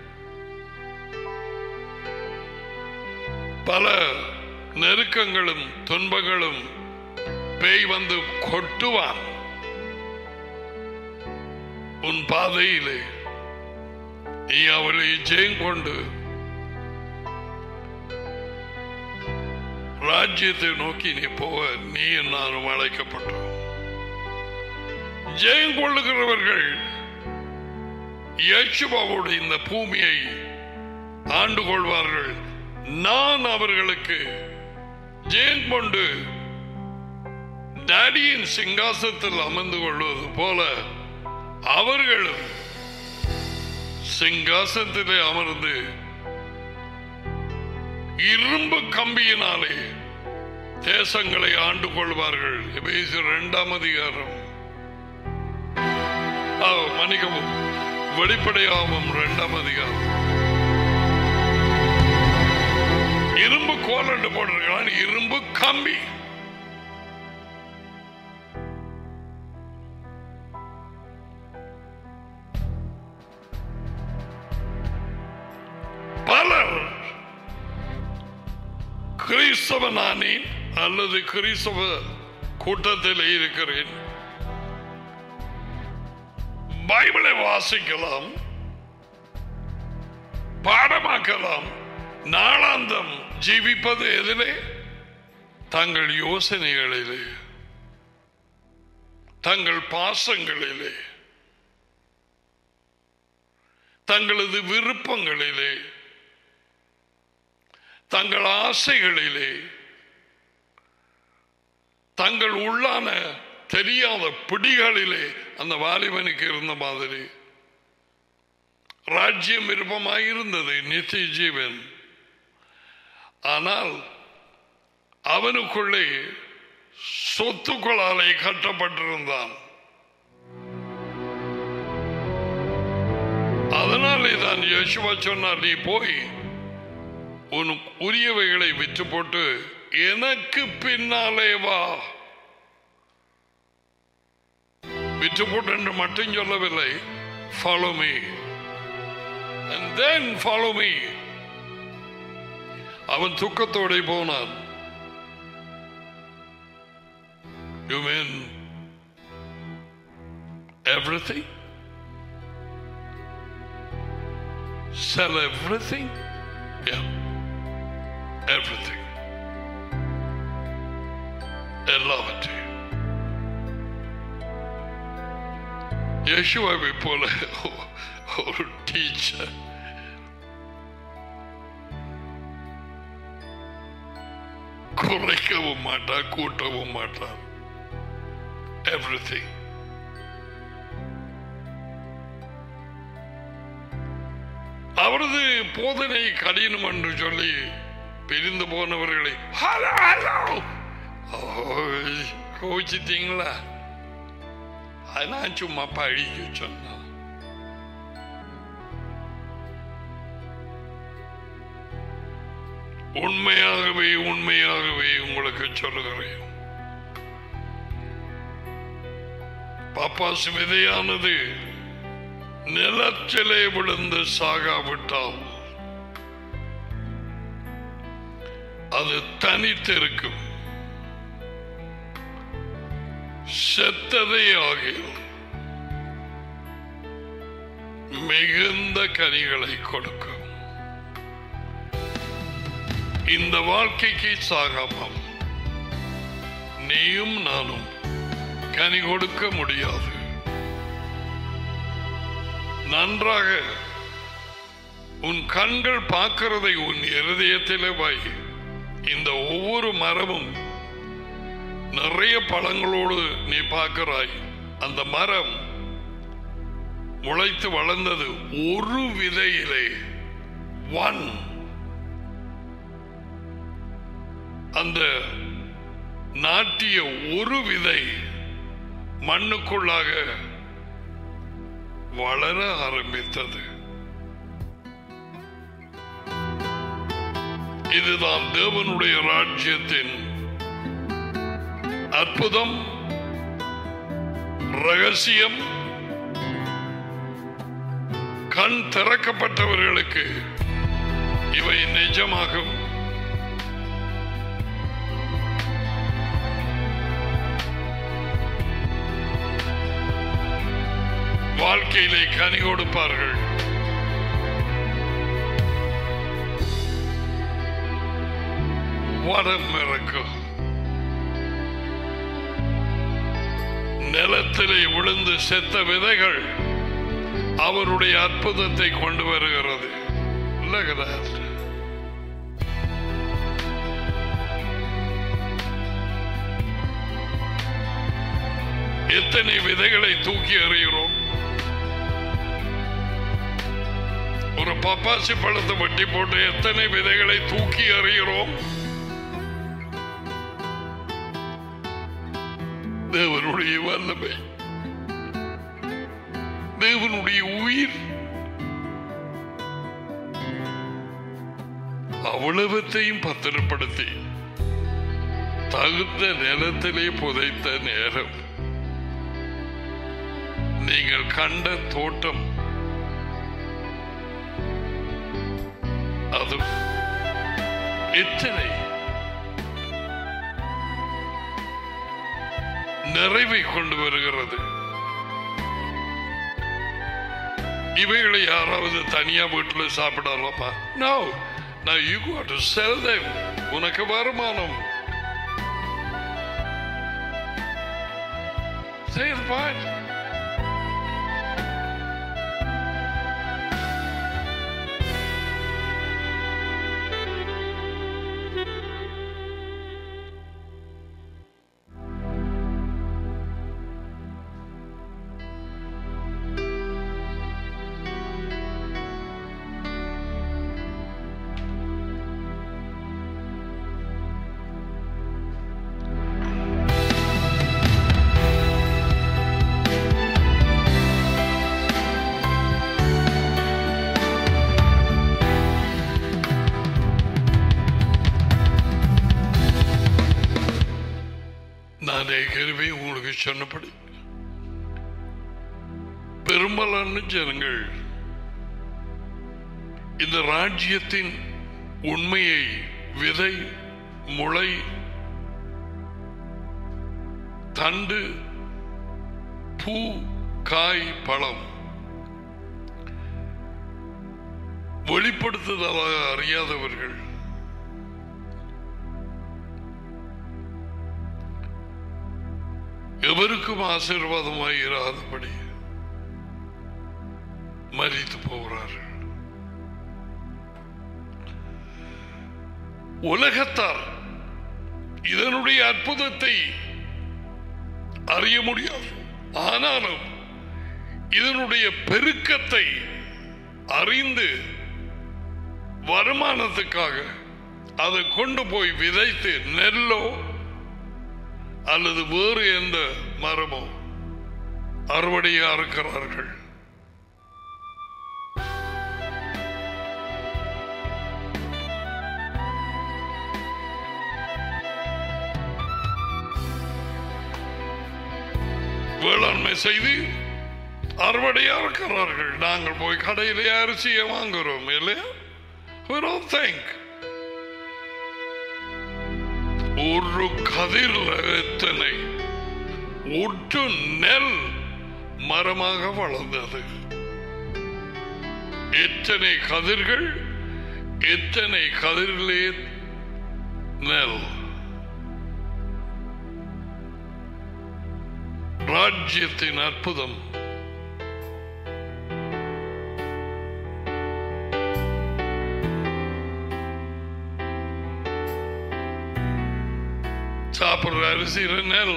பல நெருக்கங்களும் துன்பங்களும் பேய் வந்து கொட்டுவான் உன் பாதையிலே நீ அவளை ஜெயம் கொண்டு ராஜ்யத்தை நோக்கி நீ போக நீ நானும் அழைக்கப்பட்டோம் ஜெயம் கொள்ளுகிறவர்கள் யேசுபாவோடு இந்த பூமியை ஆண்டு கொள்வார்கள் நான் அவர்களுக்கு ஜெயம் கொண்டு டேடியின் சிங்காசத்தில் அமர்ந்து கொள்வது போல அவர்களும் சிங்காசனத்திலே அமர்ந்து இரும்பு கம்பியினாலே தேசங்களை ஆண்டு கொள்வார்கள் எபேசியர் இரண்டாம் அதிகாரம் ஆ, மன்னிக்கவும் வெளிப்படையாகவும் இரண்டாம் அதிகாரம் இரும்பு கோலண்டு போட்டிருக்கிறான் இரும்பு கம்பி பலர் கிறிஸ்தவ நானேன் அல்லது கிறிஸ்தவ கூட்டத்தில் இருக்கிறேன் பைபிளை வாசிக்கலாம் பாடமாக்கலாம் நாளாந்தம் ஜீவிப்பது எதிலே தங்கள் யோசனைகளிலே தங்கள் பாசங்களிலே தங்களது விருப்பங்களிலே தங்கள் ஆசைகளிலே தங்கள் உள்ளான தெரியாத பிடிகளிலே அந்த வாலிபனுக்கு இருந்த மாதிரி ராஜ்யம் விருப்பமாயிருந்தது நித்திய ஜீவன் ஆனால் அவனுக்குள்ளே சொத்துக்களாலே கட்டப்பட்டிருந்தான் அதனாலே தான் யசுவா சொன்னார் நீ போய் உன் உரியவைகளை விற்று போட்டு எனக்கு பின்னாலே வா விற்று போட்டு என்று மட்டும் சொல்லவில்லை follow me and then follow me அவன் துக்கத்தோட போனான் You mean everything? Sell everything? Yeah. Everything. எல்லாவற்றையும் யேசுவை போல ஒரு டீச்சர் குறைக்கவும் மாட்டார் கூட்டவும் மாட்டார் எவ்ரிதிங் அவரது போதனை கடினம் என்று சொல்லி பிரிந்து போனவர்களை ஹலோ ஹலோ கோச்சிட்டீங்களா அதெல்லாம் சும்மா பழிக்க சொன்னா உண்மையாகவே உண்மையாகவே உங்களுக்கு சொல்லுகிறேன் பாப்பாசு விதையானது நிலத்திலே விழுந்து சாகாவிட்டால் அது தனித்திருக்கும் செத்ததே ஆகியும் மிகுந்த கனிகளை கொடுக்கும் இந்த வாழ்க்கைக்கு சாகாமம் நீயும் நானும் கனி கொடுக்க முடியாது நன்றாக உன் கண்கள் பார்க்கிறதை உன் இருதயத்திலே வை இந்த ஒவ்வொரு மரமும் நிறைய பழங்களோடு நீ பார்க்கிறாய் அந்த மரம் முளைத்து வளர்ந்தது ஒரு விதையிலே ஒன் அந்த நாட்டிய ஒரு விதை மண்ணுக்குள்ளாக வளர ஆரம்பித்தது இதுதான் தேவனுடைய ராஜ்யத்தின் அற்புதம் ரகசியம் கண் திறக்கப்பட்டவர்களுக்கு இவை நிஜமாகும் வாழ்க்கையிலே கனி கொடுப்பார்கள் What a miracle. நிலத்திலே விழுந்து செத்த விதைகள் அவருடைய அற்புதத்தை கொண்டு வருகிறது Look at that. எத்தனை விதைகளை தூக்கி எறிகிறோம் ஒரு பப்பாசி பழத்தை வட்டி போட்டு எத்தனை விதைகளை தூக்கி எறிகிறோம் தேவனுடைய வல்லமை தேவனுடைய உயிர் அவ்வளவத்தையும் பத்திரப்படுத்தி தகுந்த நிலத்திலே புதைத்த நேரம் நீங்கள் கண்ட தோட்டம் அது எத்தனை நிறைவை கொண்டு வருகிறது இவைகளை யாராவது தனியா வீட்டில் சாப்பிடலாமா நோ நான் you got to sell them உனக்கு வருமானம் Say the point. நான் ஏற்கனவே உங்களுக்கு சொன்னபடி பெரும்பாலான ஜனங்கள் இந்த ராஜ்யத்தின் உண்மையை விதை முளை தண்டு பூ காய் பழம் வெளிப்படுத்துதலாக அறியாதவர்கள் எவருக்கும் ஆசீர்வாதமாய் இராதபடி மறித்து போகிறார்கள் உலகத்தார் இதனுடைய அற்புதத்தை அறிய முடியாது ஆனாலும் இதனுடைய பெருக்கத்தை அறிந்து வருமானத்துக்காக அதை கொண்டு போய் விதைத்து நெல்லோ அல்லது வேறு எந்த மரமோ அறுவடையா இருக்கிறார்கள் வேளாண்மை செய்து அறுவடையா இருக்கிறார்கள் நாங்கள் போய் கடையிலே அரிசியை வாங்குறோம் இல்லையா We don't think. ஒரு கதிர்ல எத்தனை ஒற்று நெல் மரமாக வளர்ந்தது எத்தனை கதிர்கள் எத்தனை கதிர்களே நெல் ராஜ்யத்தின் அற்புதம் சாப்பிடுற அரிசியில நெல்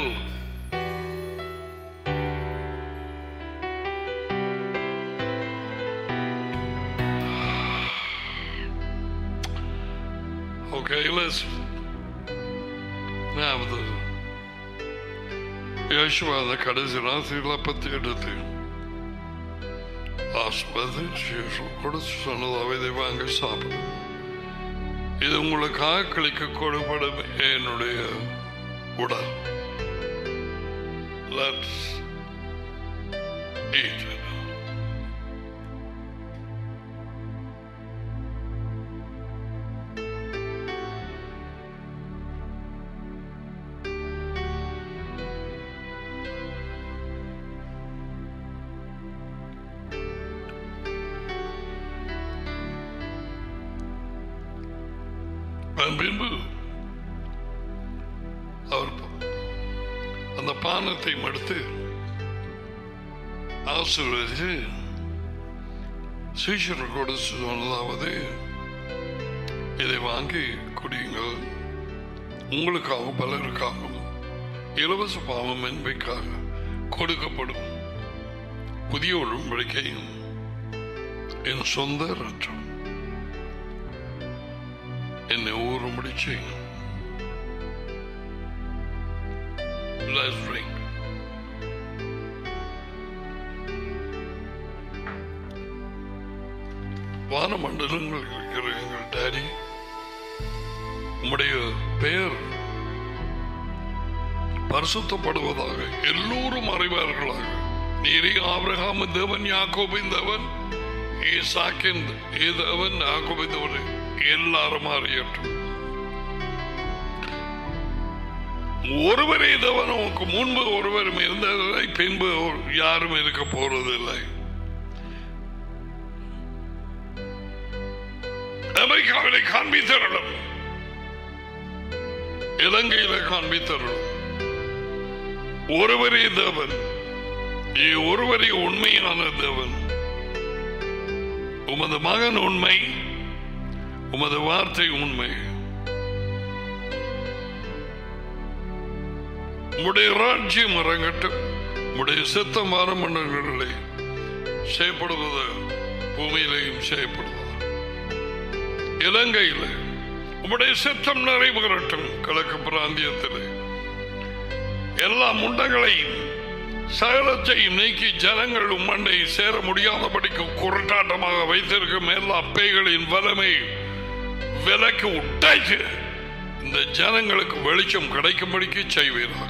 Okay, let's now the யோசுவா அந்த கடைசி ராத்திரியில் பத்தி எடுத்து ஆஸ்பது கொடுத்து சொன்னதாவே இதை வாங்க சாப்பிடும் இது உங்களுக்காக கழிக்க கொடுப்படும் என்னுடைய உடல் Let's eat it. அதன் பின்பு அவர் அந்த பானத்தை மடுத்து ஆசீர்வதித்து சீஷர்கள் கொடுத்து சொன்னதாவது இதை வாங்கி குடியுங்கள் உங்களுக்காகவும் பலருக்காகவும் இலவச பாவம் என்பைக்காக கொடுக்கப்படும் புதிய உடன்படிக்கையும் என் சொந்த ரத்தம் என்னை ஊறும்படி செய்யும் Let's drink. வானமண்டலங்கள் இருக்கிற எங்கள் டாடி உம்முடைய பெயர் பரிசுத்தப்படுவதாக எல்லோரும் அறிவார்களாக நீரே ஆபிரகாம் தேவன் யாக்கோபின் தேவன் ஈசாக்கின் தேவன் யாக்கோபின் தேவன் எல்லாரும் அறியட்டும் ஒருவரே தேவன் உனக்கு முன்பு ஒருவரும் இருந்ததில்லை பின்பு ஒரு- யாரும் இருக்க போறதில்லை அமெரிக்காவிலே காண்பித்தரலும் இலங்கையில காண்பித்தரலும் ஒருவரே தேவன் நீ ஒருவரே உண்மையான தேவன் உமது மகன் உண்மை உமது வார்த்தை உண்மை உம்முடைய ராஜ்யம் இறங்கட்டும் உம்முடைய சித்தம் வாரமண்டங்களிலே செய்யப்படுவது பூமியிலேயும் செய்யப்படுவது இலங்கையில் உம்முடைய சித்தம் நிறைவேறட்டும் கிழக்கு பிராந்தியத்திலே எல்லா முண்டங்களையும் சகலத்தையும் நீக்கி ஜனங்கள் உம்மண்டை சேர முடியாதபடிக்கு குரட்டாட்டமாக வைத்திருக்கும் எல்லா பேய்களின் வலமை விலக்கு உட்டாய்ச்சு இந்த ஜனங்களுக்கு வெளிச்சம் கிடைக்கும்படிக்கு செய்வீர்கள்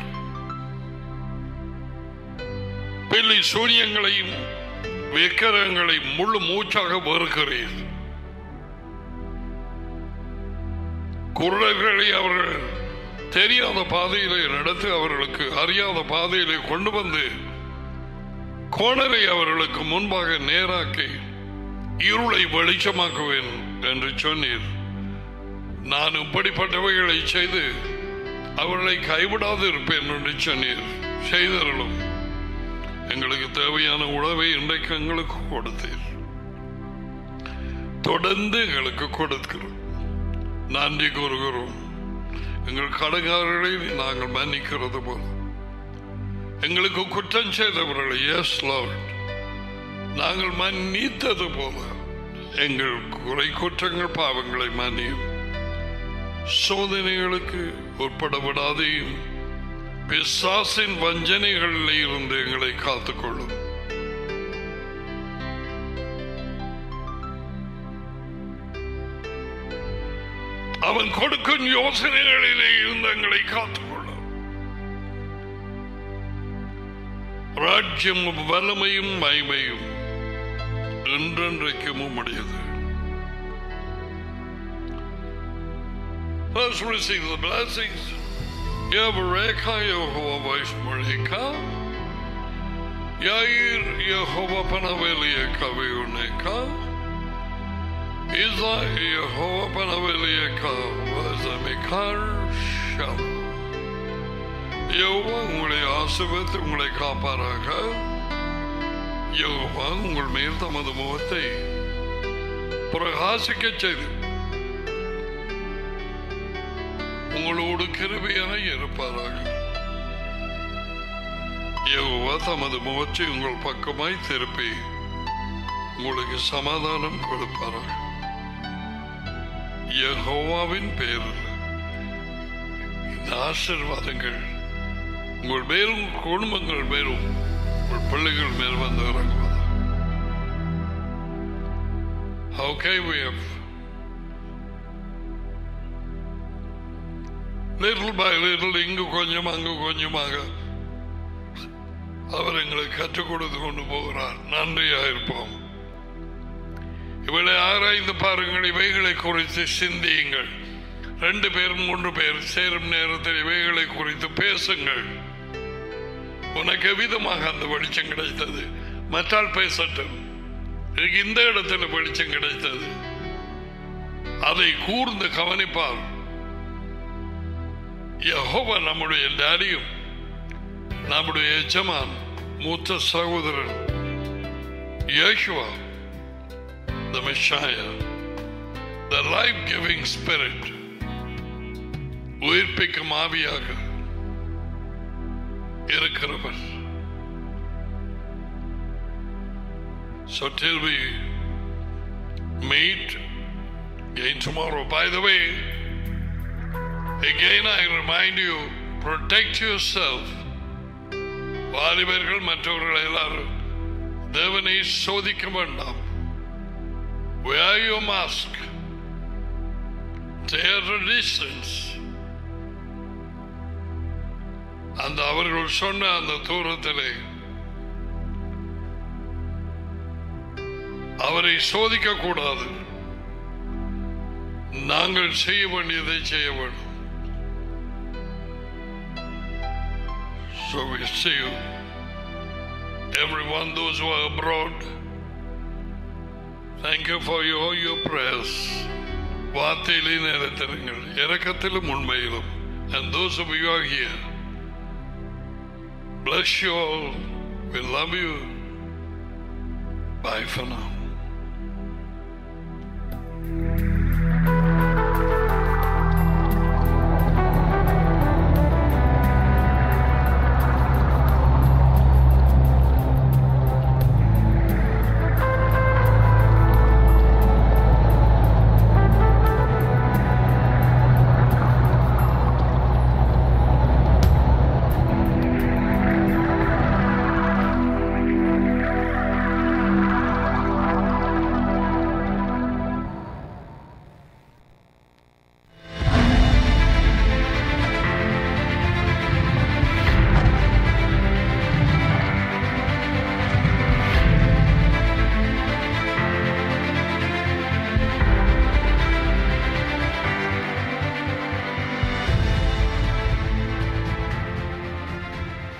பில்லி சூரியங்களையும் விக்கிரகங்களை முழு மூச்சாக வெறுக்கிறீர் குருடர்களை அவர்கள் தெரியாத பாதையிலே நடத்தி அவர்களுக்கு அறியாத பாதையிலே கொண்டு வந்து கோணரை அவர்களுக்கு முன்பாக நேராக்கி இருளை வெளிச்சமாக்குவேன் என்று சொன்னீர் நான் இப்படிப்பட்டவைகளை செய்து அவர்களை கைவிடாது இருப்பேன் என்று சொன்னீர் செய்தருளும் எங்களுக்கு தேவையான உணவை இன்றைக்கு எங்களுக்கு கொடுத்தீர் தொடர்ந்து எங்களுக்கு கொடுக்கிறோம் நன்றி கூறுகிறோம் எங்கள் கடங்காரர்களை நாங்கள் மன்னிக்கிறது போல எங்களுக்கு குற்றம் செய்தவர்களை எஸ் லார்ட் நாங்கள் மன்னித்தது போல எங்கள் குறை குற்றங்கள் பாவங்களை மன்னியும் சோதனைகளுக்கு உட்பட விடாதையும் பிசாசின் வஞ்சனைகளில் இருந்து எங்களை காத்துக்கொள்ளும் அவன் கொடுக்கும் யோசனைகளிலே இருந்து எங்களை காத்துக்கொள்ளும் ராஜ்யம் வல்லமையும் மைமையும் என்றென்றைக்கும் உம்முடையது Let's receive the blessings. Yavareka Yehovah Ishmareka. Yair Yehovah Panaveliyeka Veyuneka. Iza Yehovah Panaveliyeka Vazamikar Shalom. Jehovah உங்களை ஆசிர்வதித்து உங்களை காப்பாராக யெகோவா உங்கள் மேல் தமது முகத்தை பிரகாசிக்க செய்து உங்களோடு கிருபையான இருப்பாராக யெகோவா தமது முகத்தை உங்கள் பக்கமாய் திருப்பி உங்களுக்கு சமாதானம் கொடுப்பாராக யெகோவாவின் பேரில் இந்த ஆசீர்வாதங்கள் உங்கள் மேலும் உங்கள் குடும்பங்கள் மேலும் உங்கள் பிள்ளைகள் மேல் வந்து இறங்குவது Okay, we have little by little இங்கு கொஞ்சம் அங்கு கொஞ்சமாக அவர் எங்களுக்கு கற்றுக் கொடுத்து கொண்டு போகிறார் நன்றியா இருப்போம் இவளை ஆராய்ந்து பாருங்கள் இவைகளை குறித்து சிந்தியுங்கள் ரெண்டு பேர் மூன்று பேர் சேரும் நேரத்தில் இவைகளை குறித்து பேசுங்கள் உனக்கு எவ்விதமாக அந்த வெளிச்சம் கிடைத்தது மற்றால் பேசட்டும் எனக்கு இந்த இடத்துல வெளிச்சம் கிடைத்தது அதை கூர்ந்து கவனிப்பார் யெகோவா நம்முடைய டாடியும் நம்முடைய எஜமான் மூத்த சகோதரன் Yeshua the Messiah, the life-giving spirit, உயிர்ப்பிக்கும் ஆவியாக இருக்கிறவர் So till we meet again tomorrow. By the way, again I remind you, protect yourself. வாலிபர்கள் மற்றவர்கள் எல்லாரும் தேவனை சோதிக்க வேண்டாம் Wear your mask. Stay at a distance. அந்த அவர்கள் சொன்ன அந்த தூரத்திலே அவரை சோதிக்க கூடாது நாங்கள் செய்ய வேண்டியதை செய்ய வேண்டும் So we see you, everyone, those who are abroad. Thank you for your, your prayers. வார்த்தையிலே நிலைத்திருங்கள் இறக்கத்திலும் உண்மையிலும் and those of you are here bless you all we love you bye for now